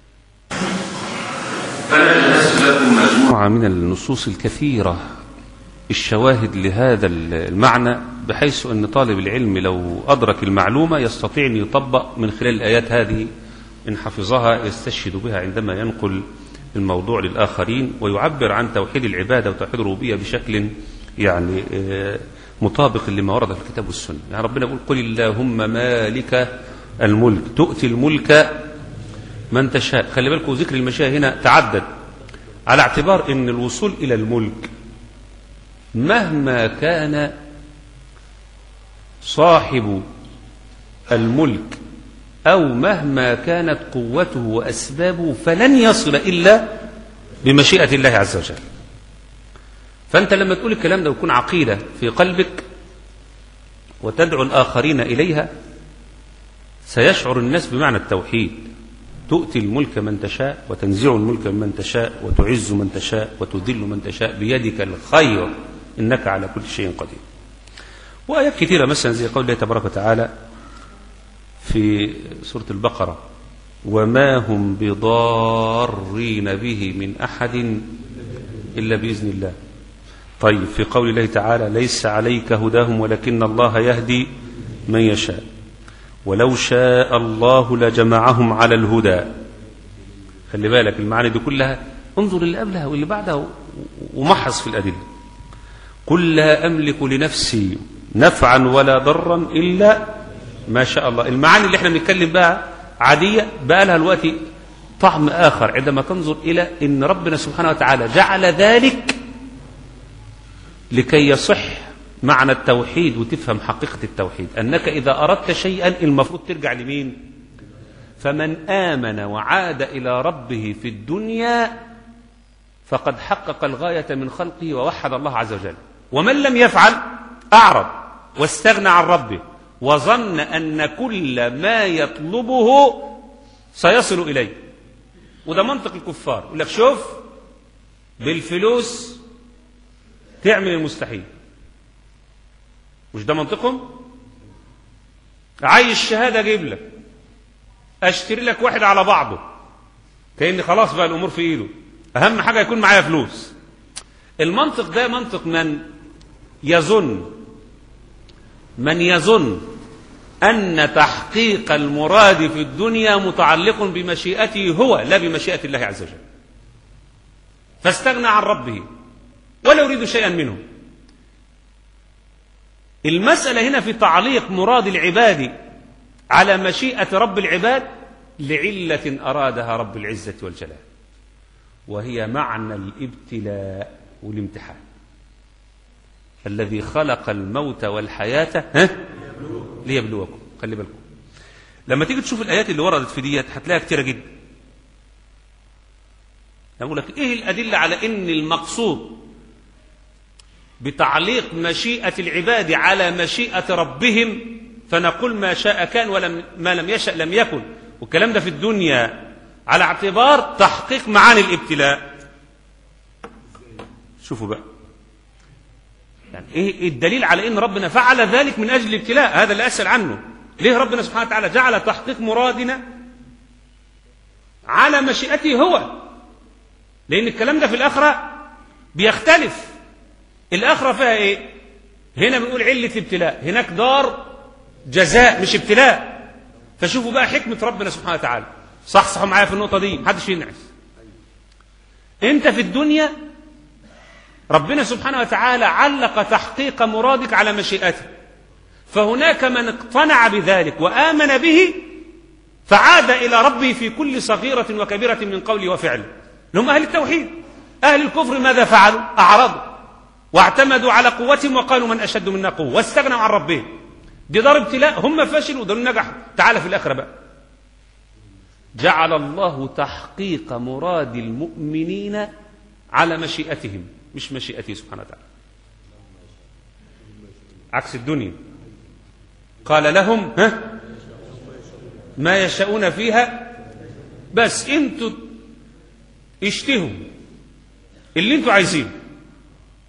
[SPEAKER 2] فنجلس لكم مجموعة
[SPEAKER 3] مجموعة من النصوص الكثيرة الشواهد لهذا المعنى بحيث أن طالب العلم لو أدرك المعلومة يستطيع أن يطبق من خلال الآيات هذه إن حفظها يستشهد بها عندما ينقل الموضوع للآخرين ويعبر عن توحيد العبادة وتوحيد الربوبية بشكل يعني آه، مطابق لما ورد في الكتاب والسنة يعني ربنا يقول قل اللهم مالك الملك تؤتي الملك من تشاء خلي بالكم ذكر المشاء هنا تعدد على اعتبار ان الوصول الى الملك مهما كان صاحب الملك او مهما كانت قوته واسبابه فلن يصل الا بمشيئه الله عز وجل فانت لما تقول الكلام ده ويكون عقيده في قلبك وتدعو الاخرين اليها سيشعر الناس بمعنى التوحيد تؤتي الملك من تشاء وتنزع الملك من تشاء وتعز من تشاء وتذل من تشاء بيدك الخير إنك على كل شيء قدير وآيات كثيرة مثلا زي قول الله تبارك وتعالى في سورة البقرة وما هم بضارين به من أحد إلا بإذن الله طيب في قول الله تعالى ليس عليك هداهم ولكن الله يهدي من يشاء ولو شاء الله لجمعهم على الهدى خلي بالك المعاني دي كلها انظر اللي قبلها واللي بعدها ومحص في الأدلة قل لا أملك لنفسي نفعا ولا ضرا إلا ما شاء الله المعاني اللي احنا بنتكلم بها عادية بقى لها الوقت طعم آخر عندما تنظر إلى أن ربنا سبحانه وتعالى جعل ذلك لكي يصح معنى التوحيد وتفهم حقيقة التوحيد أنك إذا أردت شيئا المفروض ترجع لمين فمن آمن وعاد إلى ربه في الدنيا فقد حقق الغاية من خلقه ووحد الله عز وجل ومن لم يفعل أعرض واستغنى عن ربه وظن أن كل ما يطلبه سيصل إليه وده منطق الكفار يقول لك شوف بالفلوس تعمل المستحيل مش ده منطقهم عايز شهادة اجيب لك اشتري لك واحد على بعضه كأن خلاص بقى الامور في ايده اهم حاجة يكون معايا فلوس المنطق ده منطق من يظن من يظن أن تحقيق المراد في الدنيا متعلق بمشيئته هو لا بمشيئة الله عز وجل فاستغنى عن ربه ولا يريد شيئا منه المسألة هنا في تعليق مراد العباد على مشيئة رب العباد لعلة أرادها رب العزة والجلال وهي معنى الابتلاء والامتحان الذي خلق الموت والحياة ها؟ ليبلوكم خلي بالكم لما تيجي تشوف الآيات اللي وردت في ديت هتلاقيها كتيرة جدا أقول لك إيه الأدلة على إن المقصود بتعليق مشيئة العباد على مشيئة ربهم فنقول ما شاء كان ولم ما لم يشأ لم يكن والكلام ده في الدنيا على اعتبار تحقيق معاني الابتلاء شوفوا بقى يعني ايه الدليل على ان ربنا فعل ذلك من اجل الابتلاء هذا اللي اسال عنه ليه ربنا سبحانه وتعالى جعل تحقيق مرادنا على مشيئته هو لان الكلام ده في الاخره بيختلف الاخره فيها ايه هنا بنقول عله ابتلاء هناك دار جزاء مش ابتلاء فشوفوا بقى حكمه ربنا سبحانه وتعالى صح صح معايا في النقطه دي محدش ينعس انت في الدنيا ربنا سبحانه وتعالى علق تحقيق مرادك على مشيئته فهناك من اقتنع بذلك وآمن به فعاد إلى ربه في كل صغيرة وكبيرة من قوله وفعله هم أهل التوحيد أهل الكفر ماذا فعلوا أعرضوا واعتمدوا على قوتهم وقالوا من أشد منا قوة واستغنوا عن ربهم دي دار ابتلاء هم فشلوا دول نجحوا تعال في الآخرة بقى جعل الله تحقيق مراد المؤمنين على مشيئتهم مش مشيئته سبحانه وتعالى عكس الدنيا قال لهم ها ما يشاءون فيها بس انتوا اشتهوا اللي انتوا عايزينه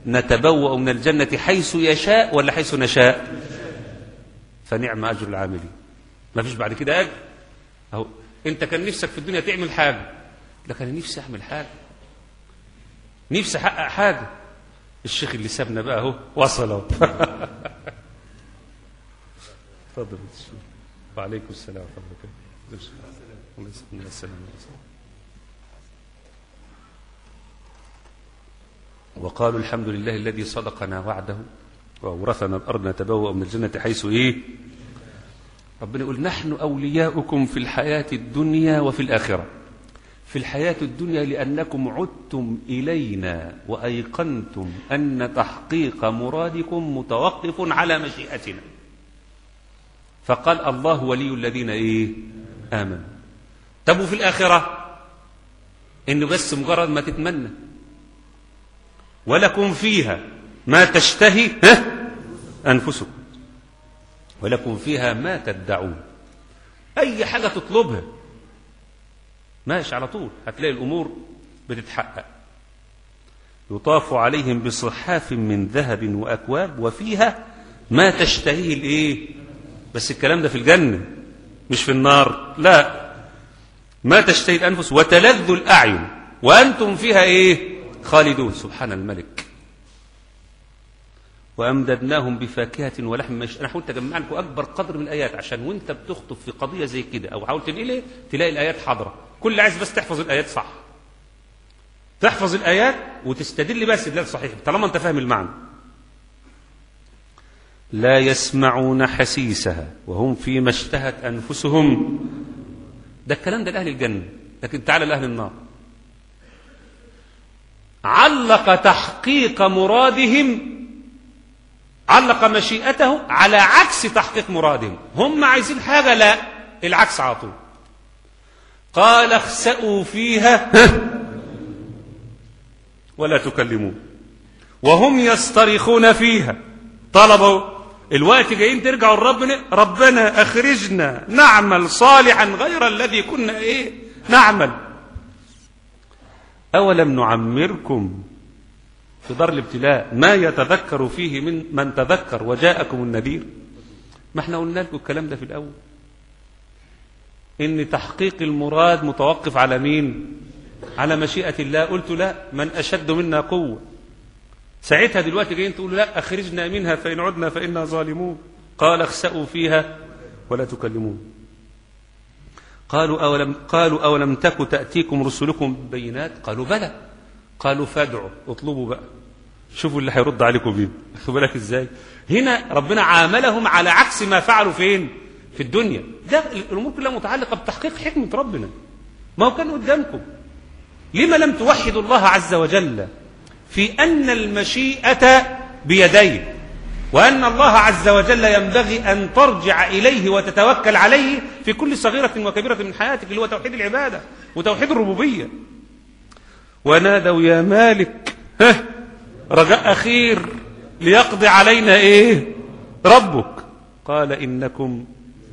[SPEAKER 3] نتبوأ من الجنة حيث يشاء ولا حيث نشاء فنعم أجر العاملين ما فيش بعد كده أجر أهو أنت كان نفسك في الدنيا تعمل حاجة لكن أنا نفسي أعمل حاجة نفسي أحقق حاجة الشيخ اللي سابنا بقى أهو وصل أهو اتفضل وعليكم السلام ورحمة الله وبركاته الله يسلمك وقالوا الحمد لله الذي صدقنا وعده وأورثنا الأرض نتبوأ من الجنة حيث إيه ربنا يقول نحن أولياؤكم في الحياة الدنيا وفي الآخرة في الحياة الدنيا لأنكم عدتم إلينا وأيقنتم أن تحقيق مرادكم متوقف على مشيئتنا فقال الله ولي الذين إيه آمنوا طب وفي الآخرة إنه بس مجرد ما تتمنى ولكم فيها ما تشتهي ها أنفسكم ولكم فيها ما تدعون أي حاجة تطلبها ماشي على طول هتلاقي الأمور بتتحقق يطاف عليهم بصحاف من ذهب وأكواب وفيها ما تشتهيه الإيه بس الكلام ده في الجنة مش في النار لا ما تشتهي الأنفس وتلذ الأعين وأنتم فيها إيه خالدون سبحان الملك وأمددناهم بفاكهة ولحم مش أنا حاولت أجمع لكم أكبر قدر من الآيات عشان وأنت بتخطب في قضية زي كده أو حاولت تنقل تلاقي الآيات حاضرة كل عايز بس تحفظ الآيات صح تحفظ الآيات وتستدل بس بالله صحيح طالما أنت فاهم المعنى لا يسمعون حسيسها وهم فيما اشتهت أنفسهم ده الكلام ده لأهل الجنة لكن تعالى لأهل النار علق تحقيق مرادهم علق مشيئته على عكس تحقيق مرادهم هم عايزين حاجة لا العكس على طول قال اخسأوا فيها ولا تكلمون وهم يصطرخون فيها طلبوا الوقت جايين ترجعوا لربنا ربنا اخرجنا نعمل صالحا غير الذي كنا ايه نعمل أولم نعمركم في دار الابتلاء ما يتذكر فيه من من تذكر وجاءكم النذير ما احنا قلنا لكم الكلام ده في الأول إن تحقيق المراد متوقف على مين على مشيئة الله قلت لا من أشد منا قوة ساعتها دلوقتي جايين تقولوا لا أخرجنا منها فإن عدنا فإنا ظالمون قال اخسأوا فيها ولا تكلمون قالوا أولم, قالوا أولم تك تأتيكم رسلكم بالبينات قالوا بلى قالوا فادعوا اطلبوا بقى شوفوا اللي هيرد عليكم بيه خد بالك ازاي هنا ربنا عاملهم على عكس ما فعلوا فين في الدنيا ده الامور كلها متعلقه بتحقيق حكمه ربنا ما هو كان قدامكم لما لم توحدوا الله عز وجل في ان المشيئه بيديه وأن الله عز وجل ينبغي أن ترجع إليه وتتوكل عليه في كل صغيرة وكبيرة من حياتك اللي هو توحيد العبادة وتوحيد الربوبية ونادوا يا مالك ها رجاء أخير ليقضي علينا إيه ربك قال إنكم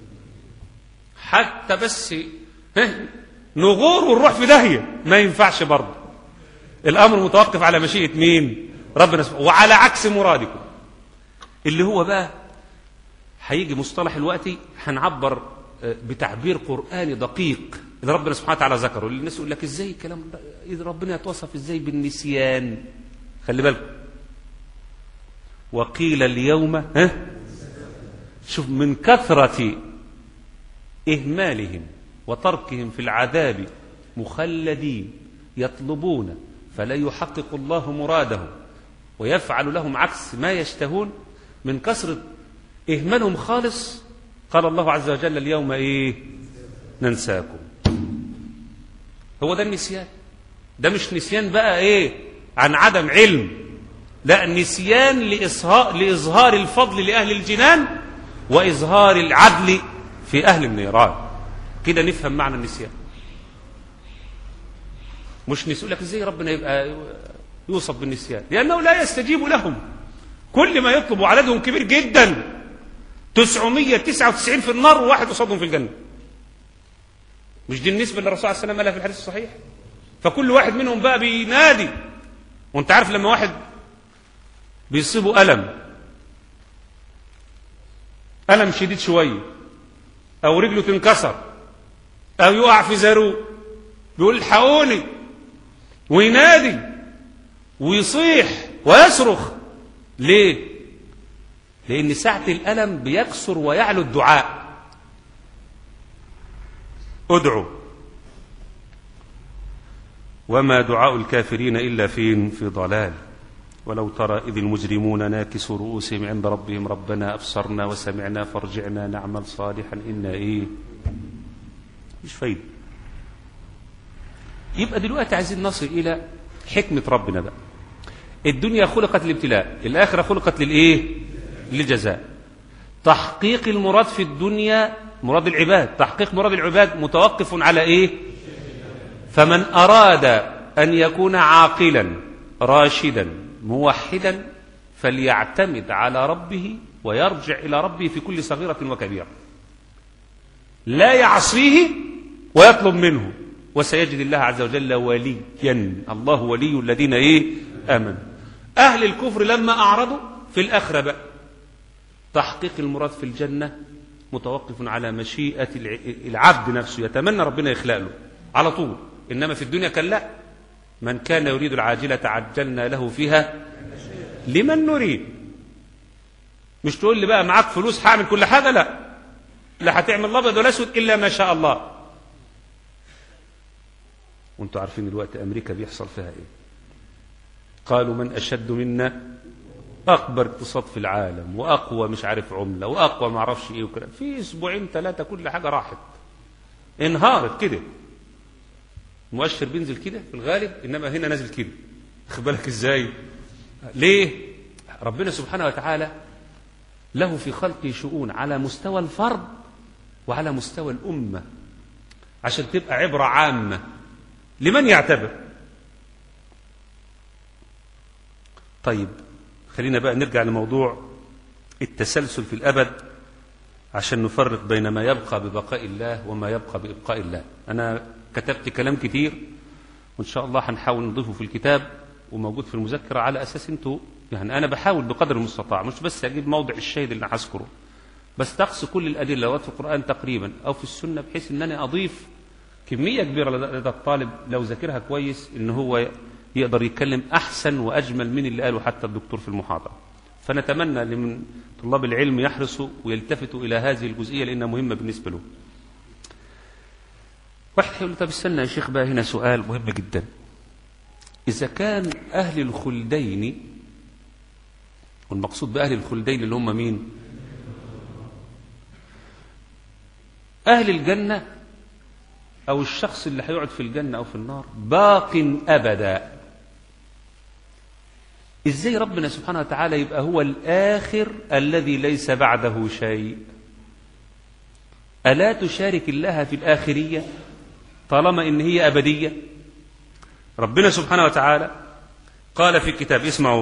[SPEAKER 3] حتى بس ها نغور ونروح في داهية ما ينفعش برضه الأمر متوقف على مشيئة مين ربنا سبحانه وعلى عكس مرادكم اللي هو بقى هيجي مصطلح الوقت هنعبر بتعبير قرآني دقيق اللي ربنا سبحانه وتعالى ذكره اللي الناس يقول لك ازاي الكلام ده إذا ربنا يتوصف ازاي بالنسيان خلي بالكم وقيل اليوم ها شوف من كثرة إهمالهم وتركهم في العذاب مخلدين يطلبون فلا يحقق الله مرادهم ويفعل لهم عكس ما يشتهون من كثرة إهمالهم خالص قال الله عز وجل اليوم إيه ننساكم هو ده النسيان ده مش نسيان بقى إيه عن عدم علم لا نسيان لإظهار, لإظهار الفضل لأهل الجنان وإظهار العدل في أهل النيران كده نفهم معنى النسيان مش نسيان لك ازاي ربنا يبقى يوصف بالنسيان لأنه لا يستجيب لهم كل ما يطلب عددهم كبير جدا 999 في النار وواحد قصادهم في الجنة مش دي النسبة اللي الرسول عليه السلام قالها في الحديث الصحيح فكل واحد منهم بقى بينادي وانت عارف لما واحد بيصيبه ألم ألم شديد شوية أو رجله تنكسر أو يقع في زاروق بيقول الحقوني وينادي ويصيح ويصرخ ليه؟ لأن ساعة الألم بيكسر ويعلو الدعاء ادعوا وما دعاء الكافرين إلا فين في ضلال ولو ترى إذ المجرمون ناكسوا رؤوسهم عند ربهم ربنا أبصرنا وسمعنا فارجعنا نعمل صالحا إنا إيه مش فايدة يبقى دلوقتي عايزين نصل إلى حكمة ربنا بقى الدنيا خلقت للابتلاء الآخرة خلقت للإيه للجزاء تحقيق المراد في الدنيا مراد العباد تحقيق مراد العباد متوقف على إيه فمن أراد أن يكون عاقلا راشدا موحدا فليعتمد على ربه ويرجع إلى ربه في كل صغيرة وكبيرة لا يعصيه ويطلب منه وسيجد الله عز وجل وليا الله ولي الذين ايه امنوا اهل الكفر لما اعرضوا في الاخره بقى تحقيق المراد في الجنه متوقف على مشيئه العبد نفسه يتمنى ربنا يخلق له على طول انما في الدنيا كان لا من كان يريد العاجله عجلنا له فيها لمن نريد مش تقول لي بقى معاك فلوس هعمل كل حاجه لا لا هتعمل الابيض ولا اسود الا ما شاء الله وانتوا عارفين الوقت امريكا بيحصل فيها ايه قالوا من اشد منا اكبر اقتصاد في العالم واقوى مش عارف عمله واقوى ما اعرفش ايه وكده في اسبوعين ثلاثه كل حاجه راحت انهارت كده مؤشر بينزل كده في الغالب انما هنا نازل كده خد بالك ازاي ليه ربنا سبحانه وتعالى له في خلقه شؤون على مستوى الفرد وعلى مستوى الامه عشان تبقى عبره عامه لمن يعتبر طيب خلينا بقى نرجع لموضوع التسلسل في الأبد عشان نفرق بين ما يبقى ببقاء الله وما يبقى بإبقاء الله أنا كتبت كلام كتير وإن شاء الله هنحاول نضيفه في الكتاب وموجود في المذكرة على أساس أنتوا يعني أنا بحاول بقدر المستطاع مش بس أجيب موضع الشاهد اللي هذكره بس تقص كل الأدلة في القرآن تقريبا أو في السنة بحيث أن أنا أضيف كمية كبيرة لدى الطالب لو ذاكرها كويس ان هو يقدر يتكلم احسن واجمل من اللي قاله حتى الدكتور في المحاضرة فنتمنى لمن طلاب العلم يحرصوا ويلتفتوا الى هذه الجزئية لانها مهمة بالنسبة له واحد يقول طب استنى يا شيخ بقى هنا سؤال مهم جدا اذا كان اهل الخلدين والمقصود باهل الخلدين اللي هم مين اهل الجنه أو الشخص اللي هيقعد في الجنة أو في النار باق أبدا إزاي ربنا سبحانه وتعالى يبقى هو الآخر الذي ليس بعده شيء ألا تشارك الله في الآخرية طالما إن هي أبدية ربنا سبحانه وتعالى قال في الكتاب اسمعوا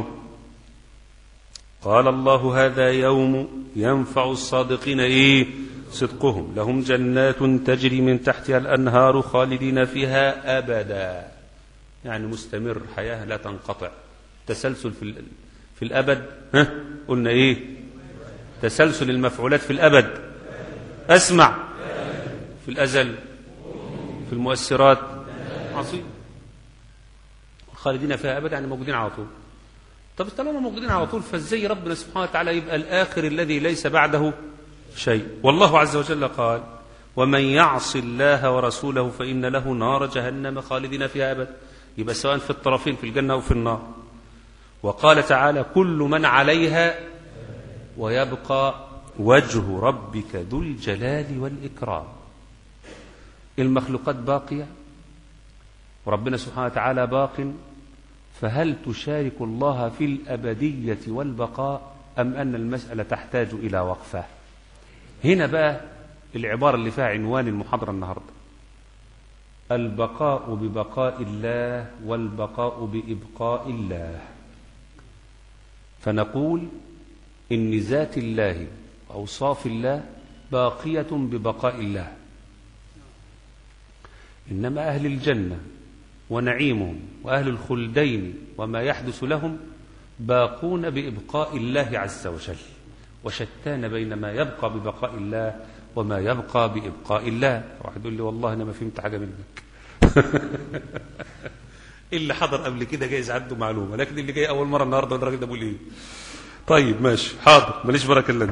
[SPEAKER 3] قال الله هذا يوم ينفع الصادقين إيه صدقهم لهم جنات تجري من تحتها الأنهار خالدين فيها أبدا يعني مستمر حياة لا تنقطع تسلسل في, في الأبد ها قلنا إيه تسلسل المفعولات في الأبد أسمع في الأزل في المؤثرات عظيم خالدين فيها أبدا يعني موجودين على طول طب طالما موجودين على طول فازاي ربنا سبحانه وتعالى يبقى الآخر الذي ليس بعده شيء والله عز وجل قال ومن يعص الله ورسوله فإن له نار جهنم خالدين فيها أبدا يبقى سواء في الطرفين في الجنة أو في النار وقال تعالى كل من عليها ويبقى وجه ربك ذو الجلال والإكرام المخلوقات باقية وربنا سبحانه وتعالى باق فهل تشارك الله في الأبدية والبقاء أم أن المسألة تحتاج إلى وقفة هنا بقى العبارة اللي فيها عنوان المحاضرة النهاردة البقاء ببقاء الله والبقاء بإبقاء الله فنقول إن ذات الله وأوصاف الله باقية ببقاء الله إنما أهل الجنة ونعيمهم وأهل الخلدين وما يحدث لهم باقون بإبقاء الله عز وجل وشتان بين ما يبقى ببقاء الله وما يبقى بإبقاء الله واحد يقول لي والله أنا ما فهمت حاجة منك اللي حضر قبل كده جايز عنده معلومة لكن اللي جاي أول مرة النهاردة الراجل ده بيقول إيه طيب ماشي حاضر ماليش بركة إلا أنت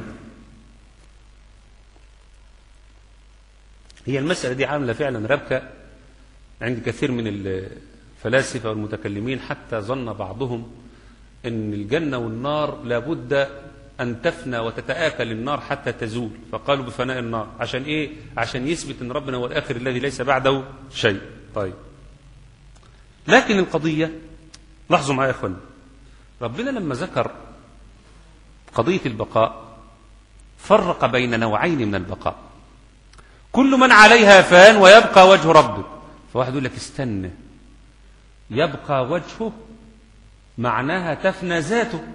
[SPEAKER 3] هي المسألة دي عاملة فعلا ربكة عند كثير من الفلاسفة والمتكلمين حتى ظن بعضهم أن الجنة والنار لابد أن تفنى وتتآكل النار حتى تزول فقالوا بفناء النار عشان إيه؟ عشان يثبت أن ربنا هو الآخر الذي ليس بعده شيء طيب لكن القضية لاحظوا معايا يا أخوان ربنا لما ذكر قضية البقاء فرق بين نوعين من البقاء كل من عليها فان ويبقى وجه ربك فواحد يقول لك استنى يبقى وجهه معناها تفنى ذاته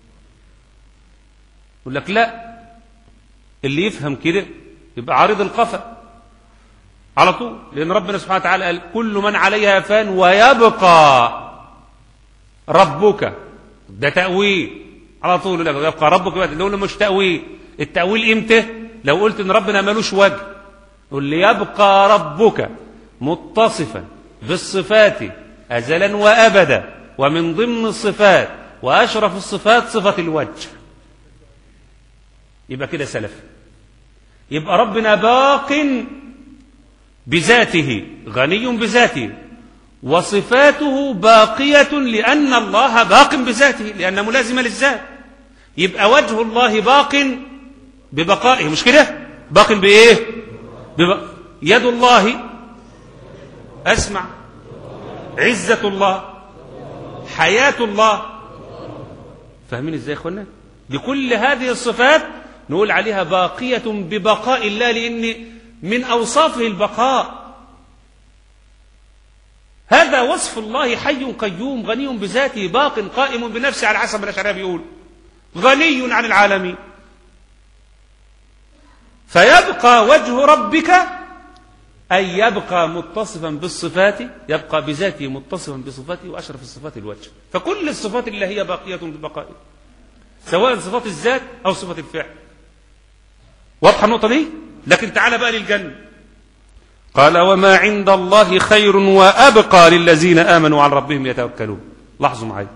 [SPEAKER 3] يقول لك لا اللي يفهم كده يبقى عارض القفا على طول لأن ربنا سبحانه وتعالى قال كل من عليها فان ويبقى ربك ده تأويل على طول يقول لك يبقى ربك بقى اللي مش تأويل التأويل امتى لو قلت ان ربنا ملوش وجه قل لي يبقى ربك متصفا بالصفات أزلا وأبدا ومن ضمن الصفات وأشرف الصفات صفة الوجه يبقى كده سلف يبقى ربنا باق بذاته غني بذاته وصفاته باقية لأن الله باق بذاته لأنه ملازمة للذات يبقى وجه الله باق ببقائه مش كده باق بإيه ببق... يد الله أسمع عزة الله حياة الله فاهمين ازاي يا اخوانا بكل هذه الصفات نقول عليها باقية ببقاء الله لأن من أوصافه البقاء هذا وصف الله حي قيوم غني بذاته باق قائم بنفسه على حسب الأشعرية بيقول غني عن العالمين فيبقى وجه ربك أي يبقى متصفا بالصفات يبقى بذاته متصفا بصفاته وأشرف الصفات الوجه فكل الصفات اللي هي باقية ببقائه سواء صفات الذات أو صفة الفعل واضحة النقطة دي لكن تعال بقى للجنة قال وما عند الله خير وأبقى للذين آمنوا على ربهم يتوكلون لاحظوا معي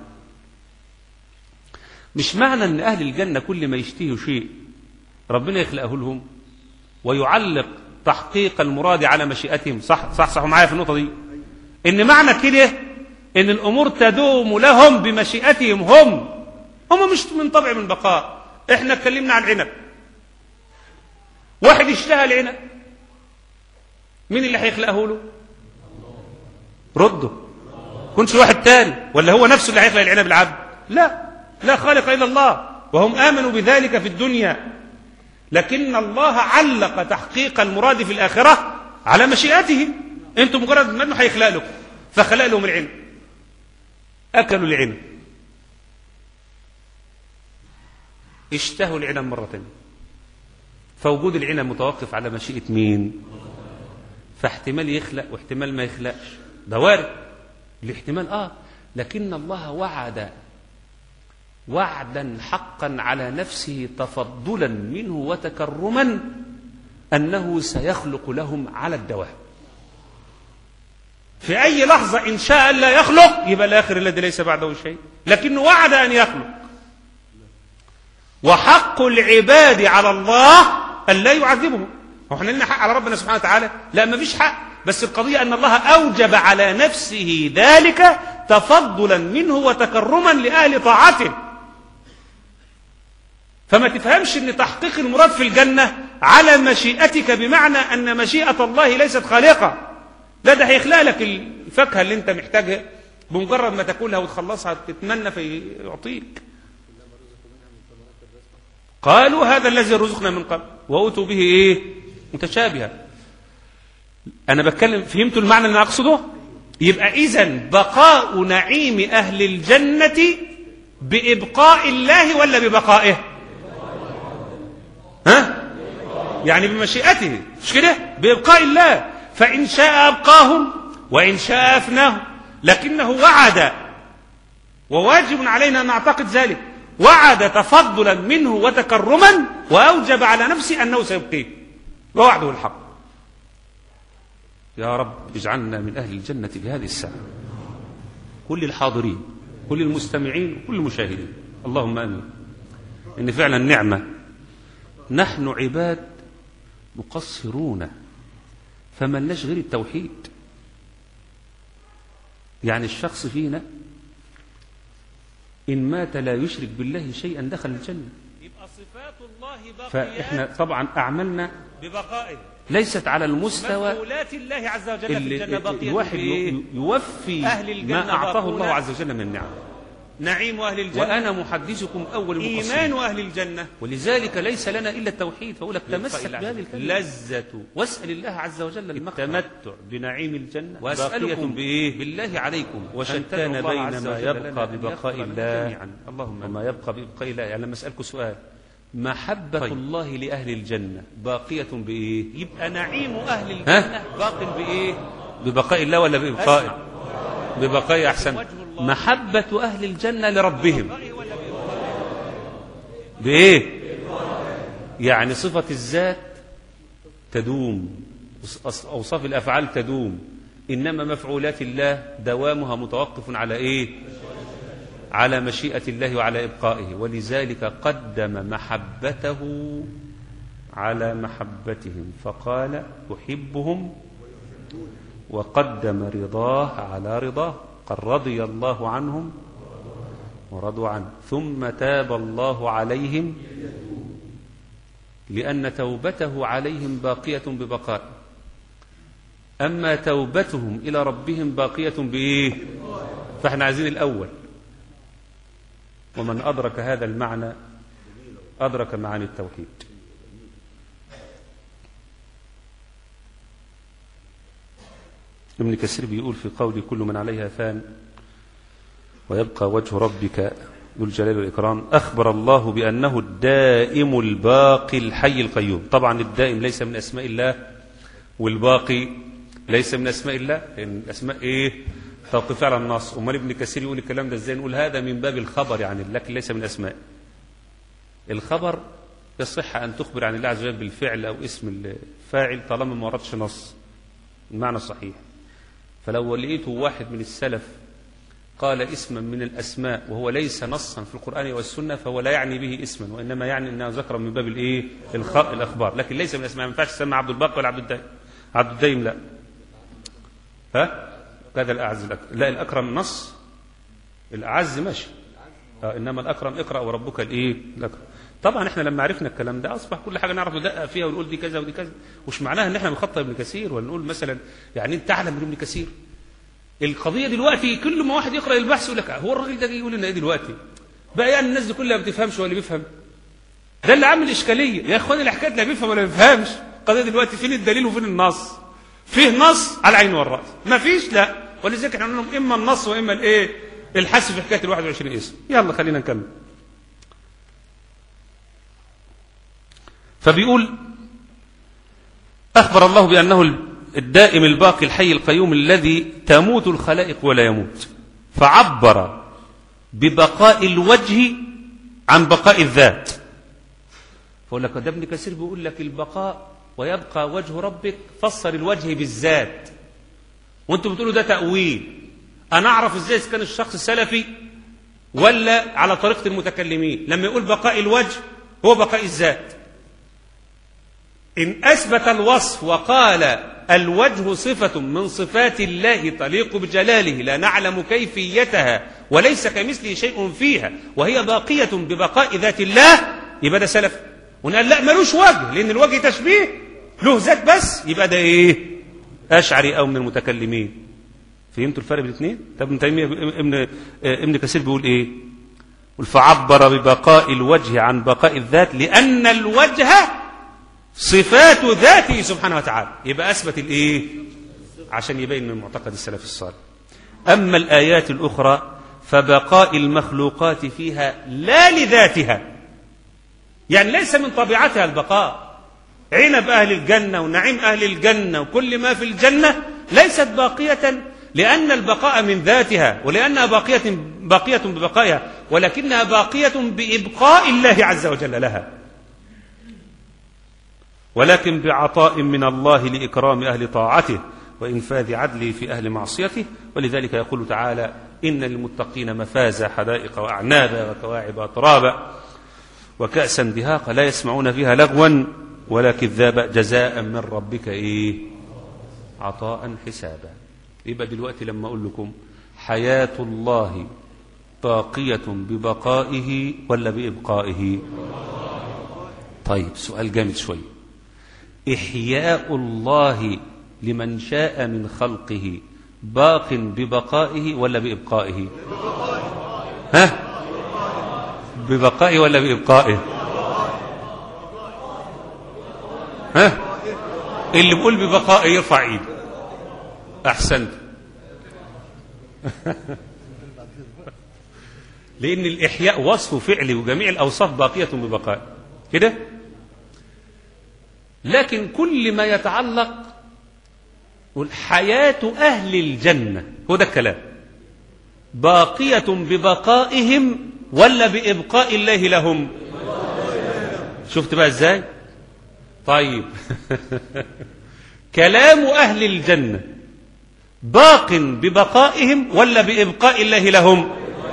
[SPEAKER 3] مش معنى أن أهل الجنة كل ما يشتهوا شيء ربنا يخلقه لهم ويعلق تحقيق المراد على مشيئتهم صح صح صح معايا في النقطة دي إن معنى كده إن الأمور تدوم لهم بمشيئتهم هم هم مش من طبع من بقاء إحنا اتكلمنا عن العنب واحد اشتهى العنب مين اللي هيخلقه له رده كنش واحد تاني ولا هو نفسه اللي هيخلق العنب العبد لا لا خالق إلا الله وهم آمنوا بذلك في الدنيا لكن الله علق تحقيق المراد في الآخرة على مشيئته انتم مجرد ما انه هيخلق لكم فخلق لهم العنب أكلوا العنب اشتهوا العنب مرة ثانية فوجود العنب متوقف على مشيئة مين فاحتمال يخلق واحتمال ما يخلقش ده وارد الاحتمال اه لكن الله وعد وعدا حقا على نفسه تفضلا منه وتكرما انه سيخلق لهم على الدوام في اي لحظه ان شاء ان لا يخلق يبقى الاخر الذي ليس بعده شيء لكنه وعد ان يخلق وحق العباد على الله ان لا يعذبهم هو احنا لنا حق على ربنا سبحانه وتعالى لا ما فيش حق بس القضيه ان الله اوجب على نفسه ذلك تفضلا منه وتكرما لاهل طاعته فما تفهمش ان تحقيق المراد في الجنة على مشيئتك بمعنى ان مشيئة الله ليست خالقة لا ده هيخلق لك الفاكهة اللي انت محتاجها بمجرد ما تاكلها وتخلصها تتمنى فيعطيك قالوا هذا الذي رزقنا من قبل وأتوا به ايه متشابها انا بتكلم فهمتوا المعنى اللي انا اقصده يبقى اذا بقاء نعيم اهل الجنة بإبقاء الله ولا ببقائه ها يعني بمشيئته مش كده بإبقاء الله فإن شاء أبقاهم وإن شاء أفناهم لكنه وعد وواجب علينا أن نعتقد ذلك وعد تفضلا منه وتكرما وأوجب على نفسه أنه سيبقيه ووعده الحق يا رب اجعلنا من أهل الجنة في هذه الساعة كل الحاضرين كل المستمعين وكل المشاهدين اللهم امين ان فعلا نعمه نحن عباد مقصرون فملناش غير التوحيد يعني الشخص فينا ان مات لا يشرك بالله شيئا دخل الجنه
[SPEAKER 4] يبقى صفات الله
[SPEAKER 3] فاحنا
[SPEAKER 4] باقيات
[SPEAKER 3] طبعا اعمالنا
[SPEAKER 4] ببقائه
[SPEAKER 3] ليست على المستوى
[SPEAKER 4] مفعولات الله عز وجل في
[SPEAKER 3] اللي
[SPEAKER 4] الجنة باقية
[SPEAKER 3] الواحد
[SPEAKER 4] بإيه؟
[SPEAKER 3] ي- يوفي
[SPEAKER 4] أهل الجنة
[SPEAKER 3] ما اعطاه
[SPEAKER 4] باقون.
[SPEAKER 3] الله عز وجل من نعم
[SPEAKER 4] نعيم أهل الجنة
[SPEAKER 3] وانا محدثكم اول المقصرين
[SPEAKER 4] إيمان أهل الجنة
[SPEAKER 3] ولذلك ليس لنا الا التوحيد فاقول لك تمسك
[SPEAKER 4] الله
[SPEAKER 3] بهذه
[SPEAKER 4] عز
[SPEAKER 3] الكلمه
[SPEAKER 4] لذة
[SPEAKER 3] واسال الله عز وجل المغفرة
[SPEAKER 4] التمتع بنعيم الجنة
[SPEAKER 3] واسالكم
[SPEAKER 4] باقية
[SPEAKER 3] بايه بالله عليكم
[SPEAKER 4] وشتان
[SPEAKER 3] أن تدعوا الله
[SPEAKER 4] بين
[SPEAKER 3] عز
[SPEAKER 4] ما
[SPEAKER 3] وجل
[SPEAKER 4] يبقى
[SPEAKER 3] لنا أن
[SPEAKER 4] ببقاء
[SPEAKER 3] يغفر لنا
[SPEAKER 4] الله
[SPEAKER 3] جميعا اللهم وما يبقى ببقاء الله يعني لما اسالكم سؤال محبة
[SPEAKER 4] طيب.
[SPEAKER 3] الله لأهل الجنة باقية بإيه؟
[SPEAKER 4] يبقى نعيم أهل
[SPEAKER 3] ها؟
[SPEAKER 4] الجنة باق بإيه؟
[SPEAKER 3] ببقاء الله ولا بإبقائه؟
[SPEAKER 4] أسمع.
[SPEAKER 3] ببقاء أحسن
[SPEAKER 4] وجه الله.
[SPEAKER 3] محبة أهل الجنة لربهم
[SPEAKER 4] باقي ولا بإيه؟
[SPEAKER 3] بإيه؟ يعني صفة الذات تدوم أص- أوصاف الأفعال تدوم إنما مفعولات الله دوامها متوقف على إيه؟ على مشيئة الله وعلى إبقائه ولذلك قدم محبته على محبتهم فقال أحبهم وقدم رضاه على رضاه قال رضي الله عنهم ورضوا عنه ثم تاب الله عليهم لأن توبته عليهم باقية ببقاء أما توبتهم إلى ربهم باقية بإيه فإحنا عايزين الأول ومن أدرك هذا المعنى أدرك معاني التوحيد ابن كثير بيقول في قول كل من عليها فان ويبقى وجه ربك ذو الجلال والإكرام أخبر الله بأنه الدائم الباقي الحي القيوم طبعا الدائم ليس من أسماء الله والباقي ليس من أسماء الله لأن الأسماء إيه توقف على النص أمال ابن كثير يقول الكلام ده إزاي نقول هذا من باب الخبر يعني لكن ليس من أسماء الخبر يصح أن تخبر عن الله عز وجل بالفعل أو اسم الفاعل طالما ما وردش نص المعنى صحيح فلو لقيته واحد من السلف قال اسما من الأسماء وهو ليس نصا في القرآن والسنة فهو لا يعني به اسما وإنما يعني أنه ذكر من باب الإيه الخ... الأخبار لكن ليس من الأسماء ما ينفعش تسمى عبد الباقي ولا عبد الدايم عبد الدايم لا ها هذا الأعز الأكرم لا الأكرم نص الأعز ماشي آه إنما الأكرم اقرأ وربك الإيه الأكرم طبعا احنا لما عرفنا الكلام ده اصبح كل حاجه نعرف ندقق فيها ونقول دي كذا ودي كذا مش معناها ان احنا بنخطئ ابن كثير ولا نقول مثلا يعني انت اعلم من ابن كثير القضيه دلوقتي كل ما واحد يقرا البحث يقول لك هو الراجل ده جاي يقول لنا ايه دلوقتي بقى يعني الناس دي كلها ما بتفهمش ولا بيفهم ده اللي عامل اشكاليه يا اخواني الحكايه لا بيفهم ولا بيفهمش القضيه دلوقتي فين الدليل وفين النص فيه نص على العين والراس ما فيش لا ولذلك احنا قلنا لهم اما النص واما الايه الحث في حكايه ال 21 اسم يلا خلينا نكمل فبيقول أخبر الله بأنه الدائم الباقي الحي القيوم الذي تموت الخلائق ولا يموت فعبر ببقاء الوجه عن بقاء الذات فأقول لك ده ابن كثير بيقول لك البقاء ويبقى وجه ربك فسر الوجه بالذات وانتم بتقولوا ده تأويل أنا أعرف إزاي إذا كان الشخص سلفي ولا على طريقة المتكلمين لما يقول بقاء الوجه هو بقاء الذات إن أثبت الوصف وقال الوجه صفة من صفات الله تليق بجلاله لا نعلم كيفيتها وليس كمثله شيء فيها وهي باقية ببقاء ذات الله يبقى ده سلف ونقال لا ملوش وجه لأن الوجه تشبيه له ذات بس يبقى ده إيه أشعري أو من المتكلمين فهمتوا الفرق بين الاثنين؟ طب ابن تيمية ابن ابن كثير بيقول إيه؟ فعبر ببقاء الوجه عن بقاء الذات لأن الوجه صفات ذاته سبحانه وتعالى يبقى أثبت الإيه عشان يبين من معتقد السلف الصالح أما الآيات الأخرى فبقاء المخلوقات فيها لا لذاتها يعني ليس من طبيعتها البقاء عنب أهل الجنة ونعيم أهل الجنة وكل ما في الجنة ليست باقية لأن البقاء من ذاتها ولأنها باقية باقية ببقائها ولكنها باقية بإبقاء الله عز وجل لها ولكن بعطاء من الله لإكرام أهل طاعته وإنفاذ عدله في أهل معصيته ولذلك يقول تعالى إن للمتقين مفازا حدائق وأعنابا وكواعب أترابا وكأسا دهاقا لا يسمعون فيها لغوا ولا كذابا جزاء من ربك إيه عطاء حسابا يبقى دلوقتي لما أقول لكم حياة الله باقية ببقائه ولا بإبقائه طيب سؤال جامد شوي إحياء الله لمن شاء من خلقه باق ببقائه ولا بإبقائه ها ببقائه ولا بإبقائه ها اللي بيقول ببقائه يرفع ايده احسنت لان الاحياء وصف فعلي وجميع الاوصاف باقيه ببقائه كده لكن كل ما يتعلق حياه اهل الجنه هو ده الكلام باقيه ببقائهم ولا بابقاء الله لهم شفت بقى ازاي طيب كلام أهل الجنة باق ببقائهم ولا بإبقاء الله لهم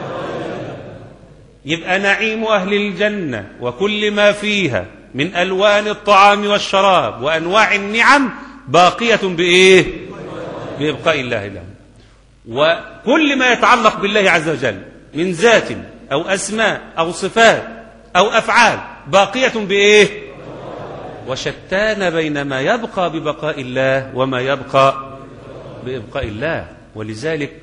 [SPEAKER 3] يبقى نعيم أهل الجنة وكل ما فيها من ألوان الطعام والشراب وأنواع النعم باقية بإيه بإبقاء الله لهم وكل ما يتعلق بالله عز وجل من ذات أو أسماء أو صفات أو أفعال باقية بإيه وشتان بين ما يبقى ببقاء الله وما يبقى بإبقاء الله ولذلك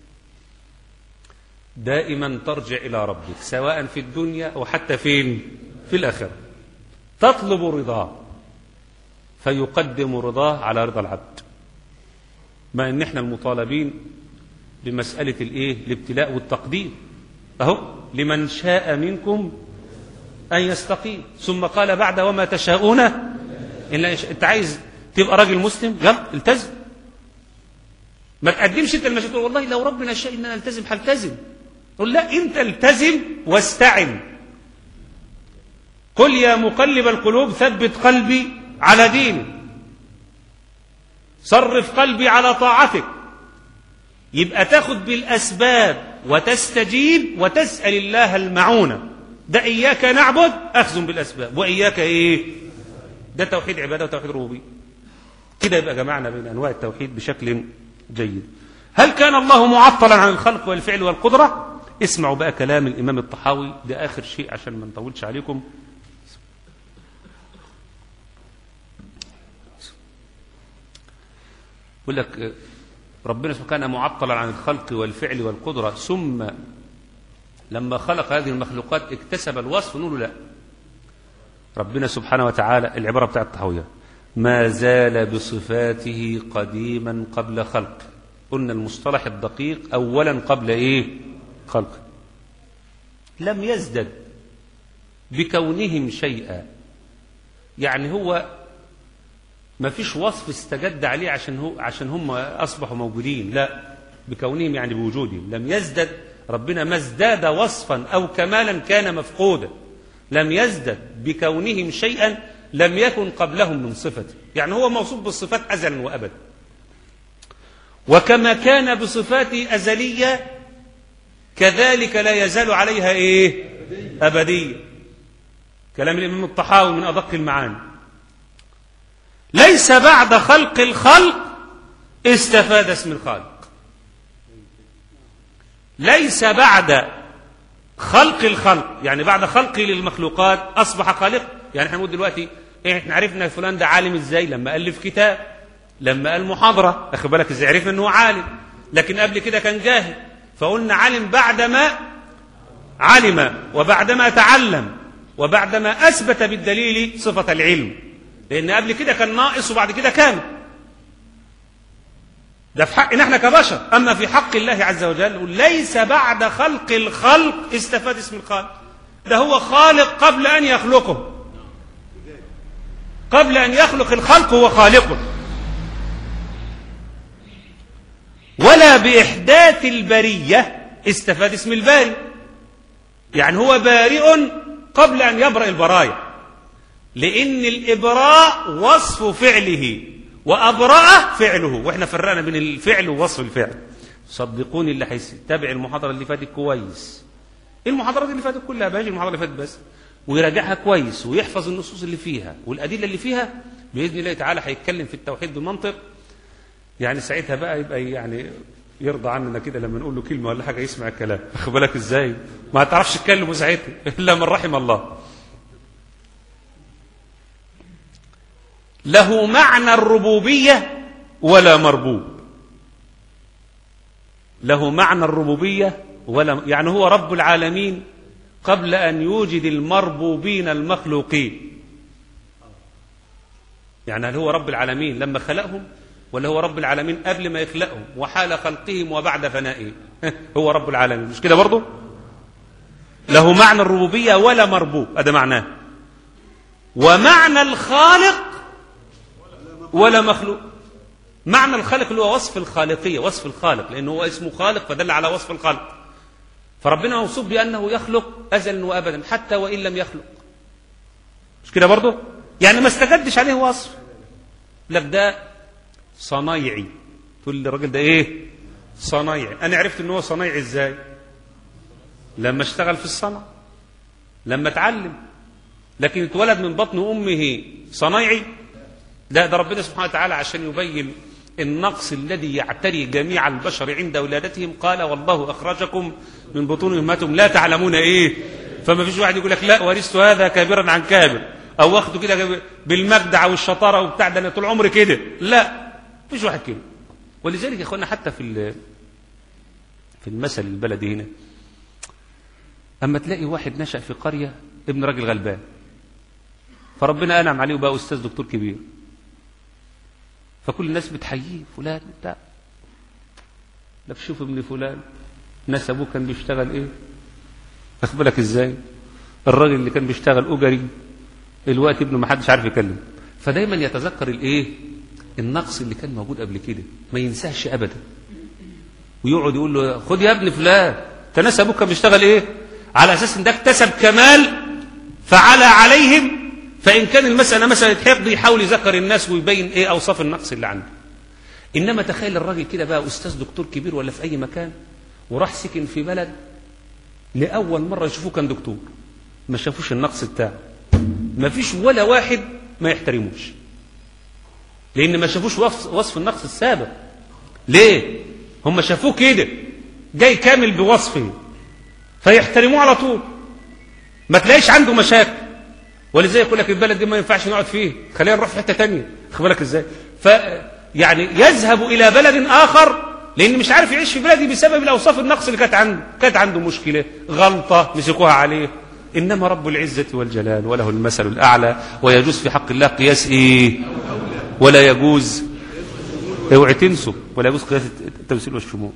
[SPEAKER 3] دائما ترجع إلى ربك سواء في الدنيا أو حتى فين في الآخرة تطلب رضاه فيقدم رضاه على رضا العبد ما ان احنا المطالبين بمسألة الايه الابتلاء والتقدير اهو لمن شاء منكم أن يستقيم ثم قال بعد وما تشاءون إلا أنت عايز تبقى راجل مسلم يلا التزم ما تقدمش انت المشاكل تقول والله لو ربنا شاء ان انا التزم هلتزم قل لا انت التزم واستعن قل يا مقلب القلوب ثبت قلبي على دينك صرف قلبي على طاعتك يبقى تاخد بالاسباب وتستجيب وتسال الله المعونه ده إياك نعبد أخذ بالأسباب وإياك إيه ده توحيد عبادة وتوحيد ربوبية كده يبقى جمعنا بين أنواع التوحيد بشكل جيد هل كان الله معطلا عن الخلق والفعل والقدرة اسمعوا بقى كلام الإمام الطحاوي ده آخر شيء عشان ما نطولش عليكم يقول لك ربنا سبحانه كان معطلا عن الخلق والفعل والقدرة ثم لما خلق هذه المخلوقات اكتسب الوصف نقول لا ربنا سبحانه وتعالى العبارة بتاعت الطحاوية ما زال بصفاته قديما قبل خلق قلنا المصطلح الدقيق أولا قبل إيه خلق لم يزدد بكونهم شيئا يعني هو ما فيش وصف استجد عليه عشان هو عشان هم أصبحوا موجودين لا بكونهم يعني بوجودهم لم يزدد ربنا ما ازداد وصفا أو كمالا كان مفقودا لم يزدد بكونهم شيئا لم يكن قبلهم من صفته يعني هو موصوف بالصفات أزلا وأبدا وكما كان بصفاته أزلية كذلك لا يزال عليها إيه أبدية كلام الإمام الطحاوي من أدق المعاني ليس بعد خلق الخلق استفاد اسم الخالق ليس بعد خلق الخلق يعني بعد خلقه للمخلوقات أصبح خالق يعني احنا نقول دلوقتي إيه احنا عرفنا فلان ده عالم ازاي لما ألف كتاب لما قال محاضرة أخي بالك ازاي عرفنا أنه عالم لكن قبل كده كان جاهل فقلنا علم بعدما علم وبعدما تعلم وبعدما أثبت بالدليل صفة العلم لأن قبل كده كان ناقص وبعد كده كامل ده في حقنا احنا كبشر أما في حق الله عز وجل ليس بعد خلق الخلق استفاد اسم الخالق ده هو خالق قبل أن يخلقه قبل أن يخلق الخلق هو خالقه ولا بإحداث البرية استفاد اسم الباري يعني هو بارئ قبل أن يبرأ البرايا لأن الإبراء وصف فعله وأبرأ فعله وإحنا فرقنا بين الفعل ووصف الفعل صدقوني اللي هيتابع المحاضرة اللي فاتت كويس المحاضرات اللي فاتت كلها باجي المحاضرة اللي فاتت بس ويراجعها كويس ويحفظ النصوص اللي فيها والأدلة اللي فيها بإذن الله تعالى هيتكلم في التوحيد بالمنطق يعني ساعتها بقى يبقى يعني يرضى عننا كده لما نقول له كلمة ولا حاجة يسمع الكلام واخد بالك ازاي ما تعرفش تكلمه ساعتها إلا من رحم الله له معنى الربوبية ولا مربوب له معنى الربوبية ولا يعني هو رب العالمين قبل أن يوجد المربوبين المخلوقين يعني هل هو رب العالمين لما خلقهم ولا هو رب العالمين قبل ما يخلقهم وحال خلقهم وبعد فنائهم هو رب العالمين مش كده برضه له معنى الربوبية ولا مربوب هذا معناه ومعنى الخالق ولا مخلوق معنى الخالق اللي هو وصف الخالقية وصف الخالق لأنه هو اسمه خالق فدل على وصف الخالق فربنا موصوف بأنه يخلق أزلا وأبدا حتى وإن لم يخلق مش كده برضه يعني ما استجدش عليه وصف لك ده صنايعي تقول لي الراجل ده ايه صنايعي انا عرفت ان هو صنايعي ازاي لما اشتغل في الصنعة لما اتعلم لكن اتولد من بطن امه صنايعي لا ده ربنا سبحانه وتعالى عشان يبين النقص الذي يعتري جميع البشر عند ولادتهم قال والله اخرجكم من بطون امهاتهم لا تعلمون ايه فما فيش واحد يقول لك لا ورثت هذا كابرا عن كابر او واخده كده بالمجدع والشطاره وبتاع ده انا طول عمري كده لا مفيش واحد كده ولذلك يا اخوانا حتى في في المثل البلدي هنا اما تلاقي واحد نشا في قريه ابن راجل غلبان فربنا انعم عليه وبقى استاذ دكتور كبير فكل الناس بتحييه فلان بتاع لا شوف ابن فلان ناس ابوه كان بيشتغل ايه واخد بالك ازاي الراجل اللي كان بيشتغل اجري الوقت ابنه ما حدش عارف يكلم فدايما يتذكر الايه النقص اللي كان موجود قبل كده ما ينساهش ابدا ويقعد يقول له خد يا ابن فلان انت ناس ابوك كان بيشتغل ايه على اساس ان ده اكتسب كمال فعلى عليهم فان كان المساله مساله حقد يحاول يذكر الناس ويبين ايه اوصاف النقص اللي عنده انما تخيل الراجل كده بقى استاذ دكتور كبير ولا في اي مكان وراح سكن في بلد لاول مره يشوفوه كان دكتور ما شافوش النقص بتاعه ما فيش ولا واحد ما يحترموش لان ما شافوش وصف, وصف النقص السابق ليه هم شافوه كده جاي كامل بوصفه فيحترموه على طول ما تلاقيش عنده مشاكل ولذلك يقول لك البلد دي ما ينفعش نقعد فيه خلينا نروح في حته ثانيه خد بالك ازاي ف يعني يذهب الى بلد اخر لان مش عارف يعيش في بلدي بسبب الاوصاف النقص اللي كانت عنده كانت عنده مشكله غلطه مسكوها عليه انما رب العزه والجلال وله المثل الاعلى ويجوز في حق الله قياس ايه ولا يجوز اوعي تنسوا ولا يجوز قياس التمثيل والشمول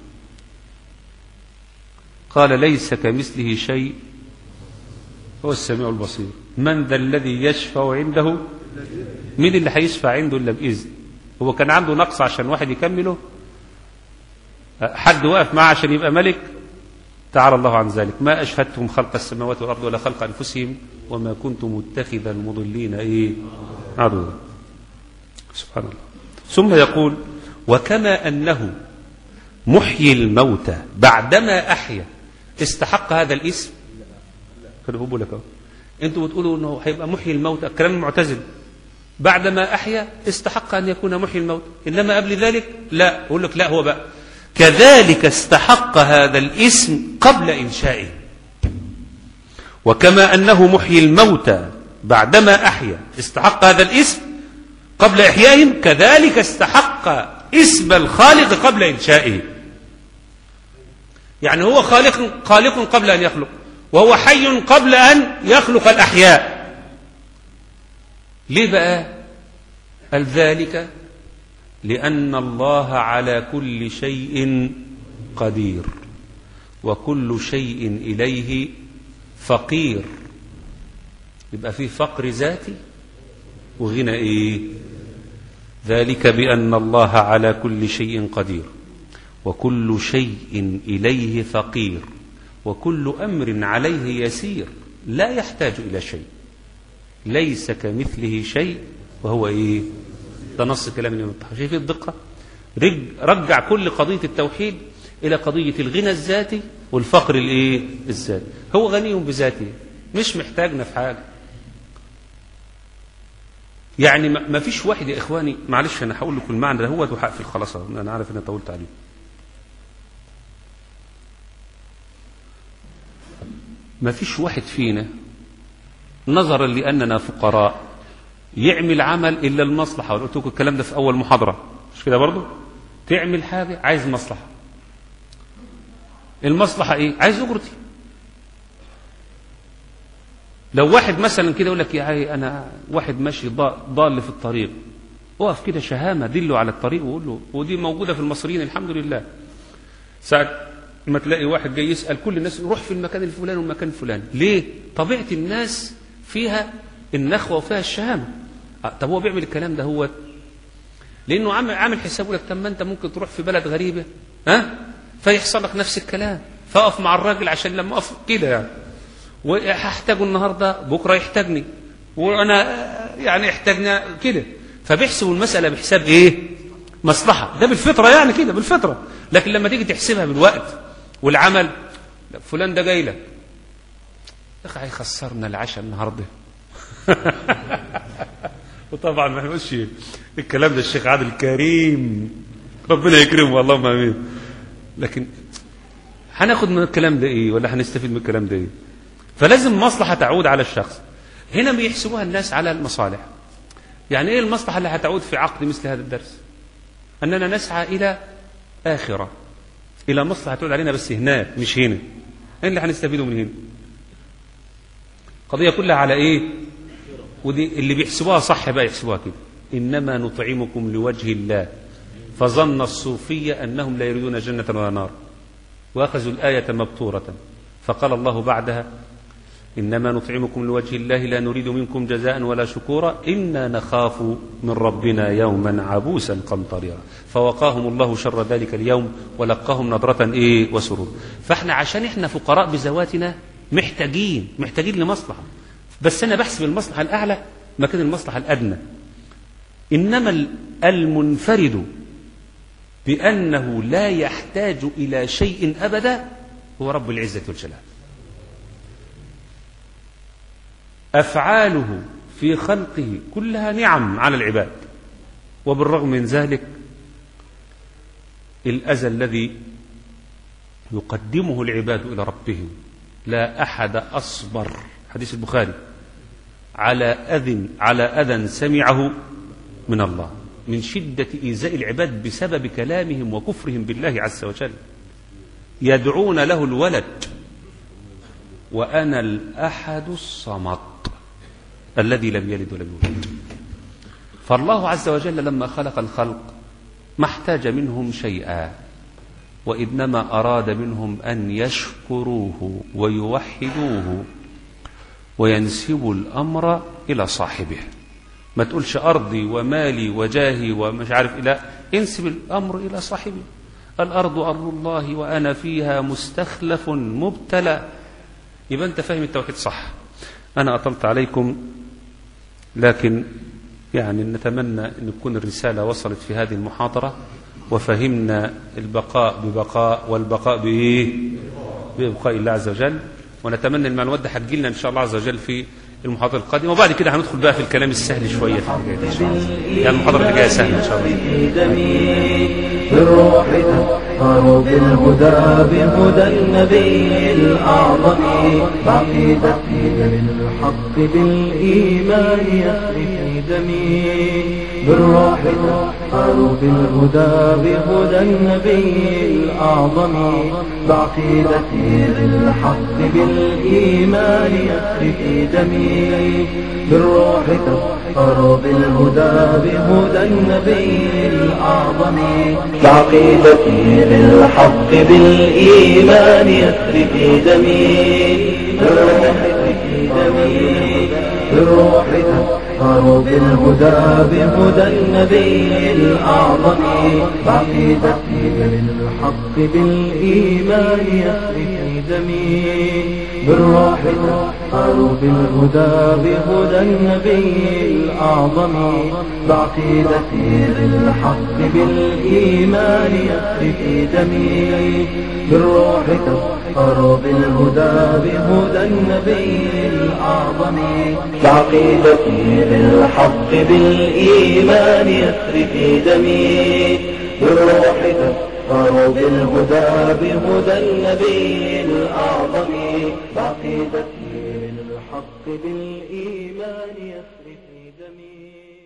[SPEAKER 3] قال ليس كمثله شيء هو السميع البصير من ذا الذي يشفع عنده مين اللي هيشفع عنده الا باذن هو كان عنده نقص عشان واحد يكمله حد وقف معه عشان يبقى ملك تعالى الله عن ذلك ما أشهدتم خلق السماوات والأرض ولا خلق أنفسهم وما كنت متخذ المضلين إيه عدوا سبحان الله ثم يقول وكما أنه محيي الموتى بعدما أحيا استحق هذا الاسم كانوا بقول لك انتوا بتقولوا انه هيبقى محيي الموتى الكلام المعتزل بعدما احيا استحق ان يكون محيي الموتى انما قبل ذلك لا اقول لك لا هو بقى كذلك استحق هذا الاسم قبل انشائه وكما انه محيي الموتى بعدما احيا استحق هذا الاسم قبل احيائهم كذلك استحق اسم الخالق قبل انشائه يعني هو خالق خالق قبل ان يخلق وهو حي قبل ان يخلق الاحياء ليه بقى قال ذلك لأن الله على كل شيء قدير وكل شيء إليه فقير يبقى فيه فقر ذاتي وغنى إيه ذلك بأن الله على كل شيء قدير وكل شيء إليه فقير وكل أمر عليه يسير لا يحتاج إلى شيء ليس كمثله شيء وهو إيه ده نص كلام الإمام الطحاوي شايف الدقة رج رجع كل قضية التوحيد إلى قضية الغنى الذاتي والفقر الإيه الذاتي هو غني بذاته مش محتاجنا في حاجة يعني ما ما فيش واحد يا إخواني معلش أنا هقول لكم المعنى ده هو وهقفل خلاص أنا عارف إن أنا طولت عليه ما فيش واحد فينا نظرا لأننا فقراء يعمل عمل إلا المصلحة وقلت لكم الكلام ده في أول محاضرة مش كده برضو تعمل حاجة عايز مصلحة المصلحة إيه عايز أجرتي لو واحد مثلا كده يقول لك يا عي أنا واحد ماشي ضا- ضال في الطريق اقف كده شهامة دله على الطريق وقول له ودي موجودة في المصريين الحمد لله ساعة ما تلاقي واحد جاي يسأل كل الناس روح في المكان الفلاني والمكان الفلاني ليه؟ طبيعة الناس فيها النخوة وفيها الشهامة آه، طب هو بيعمل الكلام ده هو لأنه عامل عامل حسابه لك طب ما أنت ممكن تروح في بلد غريبة ها فيحصل لك نفس الكلام فأقف مع الراجل عشان لما أقف كده يعني وهحتاجه النهارده بكره يحتاجني وانا آه، يعني احتاجنا كده فبيحسبوا المساله بحساب ايه؟ مصلحه ده بالفطره يعني كده بالفطره لكن لما تيجي تحسبها بالوقت والعمل لا، فلان ده جاي لك يا اخي هيخسرنا العشاء النهارده وطبعا ما نقولش الكلام ده الشيخ عادل كريم ربنا يكرمه اللهم امين لكن هناخد من الكلام ده ايه ولا هنستفيد من الكلام ده ايه فلازم مصلحه تعود على الشخص هنا بيحسبوها الناس على المصالح يعني ايه المصلحه اللي هتعود في عقد مثل هذا الدرس اننا نسعى الى اخره الى مصلحه تعود علينا بس هناك مش هنا ايه اللي هنستفيده من هنا قضيه كلها على ايه ودي اللي بيحسبوها صح بقى يحسبوها كده انما نطعمكم لوجه الله فظن الصوفيه انهم لا يريدون جنه ولا نار واخذوا الايه مبتوره فقال الله بعدها انما نطعمكم لوجه الله لا نريد منكم جزاء ولا شكورا انا نخاف من ربنا يوما عبوسا قمطريرا فوقاهم الله شر ذلك اليوم ولقاهم نضره ايه وسرور فاحنا عشان احنا فقراء بذواتنا محتاجين محتاجين لمصلحه بس انا بحسب المصلحه الاعلى مكان المصلحه الادنى انما المنفرد بانه لا يحتاج الى شيء ابدا هو رب العزه والجلال افعاله في خلقه كلها نعم على العباد وبالرغم من ذلك الاذى الذي يقدمه العباد الى ربهم لا احد اصبر حديث البخاري على اذى على اذى سمعه من الله من شده ايذاء العباد بسبب كلامهم وكفرهم بالله عز وجل يدعون له الولد وانا الاحد الصمد الذي لم يلد ولم يولد فالله عز وجل لما خلق الخلق ما احتاج منهم شيئا وانما اراد منهم ان يشكروه ويوحدوه وينسبوا الامر الى صاحبه ما تقولش ارضي ومالي وجاهي ومش عارف الى انسب الامر الى صاحبه الارض ارض الله وانا فيها مستخلف مبتلى يبقى انت فاهم التوحيد صح انا اطلت عليكم لكن يعني نتمنى ان تكون الرساله وصلت في هذه المحاضره وفهمنا البقاء ببقاء والبقاء بايه بابقاء الله عز وجل ونتمنى المعلومات ده هتجي لنا ان شاء الله عز وجل في المحاضره القادمه وبعد كده هندخل بقى في الكلام السهل شويه في الحاجات دي ان شاء الله يعني المحاضره اللي جايه سهله ان شاء الله
[SPEAKER 1] في دمي بالروح تطهر بالهدى بهدى النبي الأعظم بعقيدتي بالحق بالإيمان يسري في دمي بالروح تطهر بالهدى بهدى النبي الأعظم بعقيدتي بالحق بالإيمان يسري في دمي بالروح تطهر بالهدى بهدى النبي الأعظم بعقيدتي بالحق بالإيمان يسري في دمي بالروح في دمي بالروح تفخر بالهدى بهدى النبي الأعظم بعقيدتي بالحق بالإيمان يسري في دمي بالروح تفخر بالهدى بهدى النبي الأعظم بعقيدتي بالحق بالإيمان يسري في دمي بالروح تفخر بالهدى بهدى النبي الأعظم بعقيدتي بالحق بالإيمان يسري في دمي بالروح تفخر بالهدى بهدى النبي الأعظم بعقيدتي بالحق بالإيمان يسري في دمي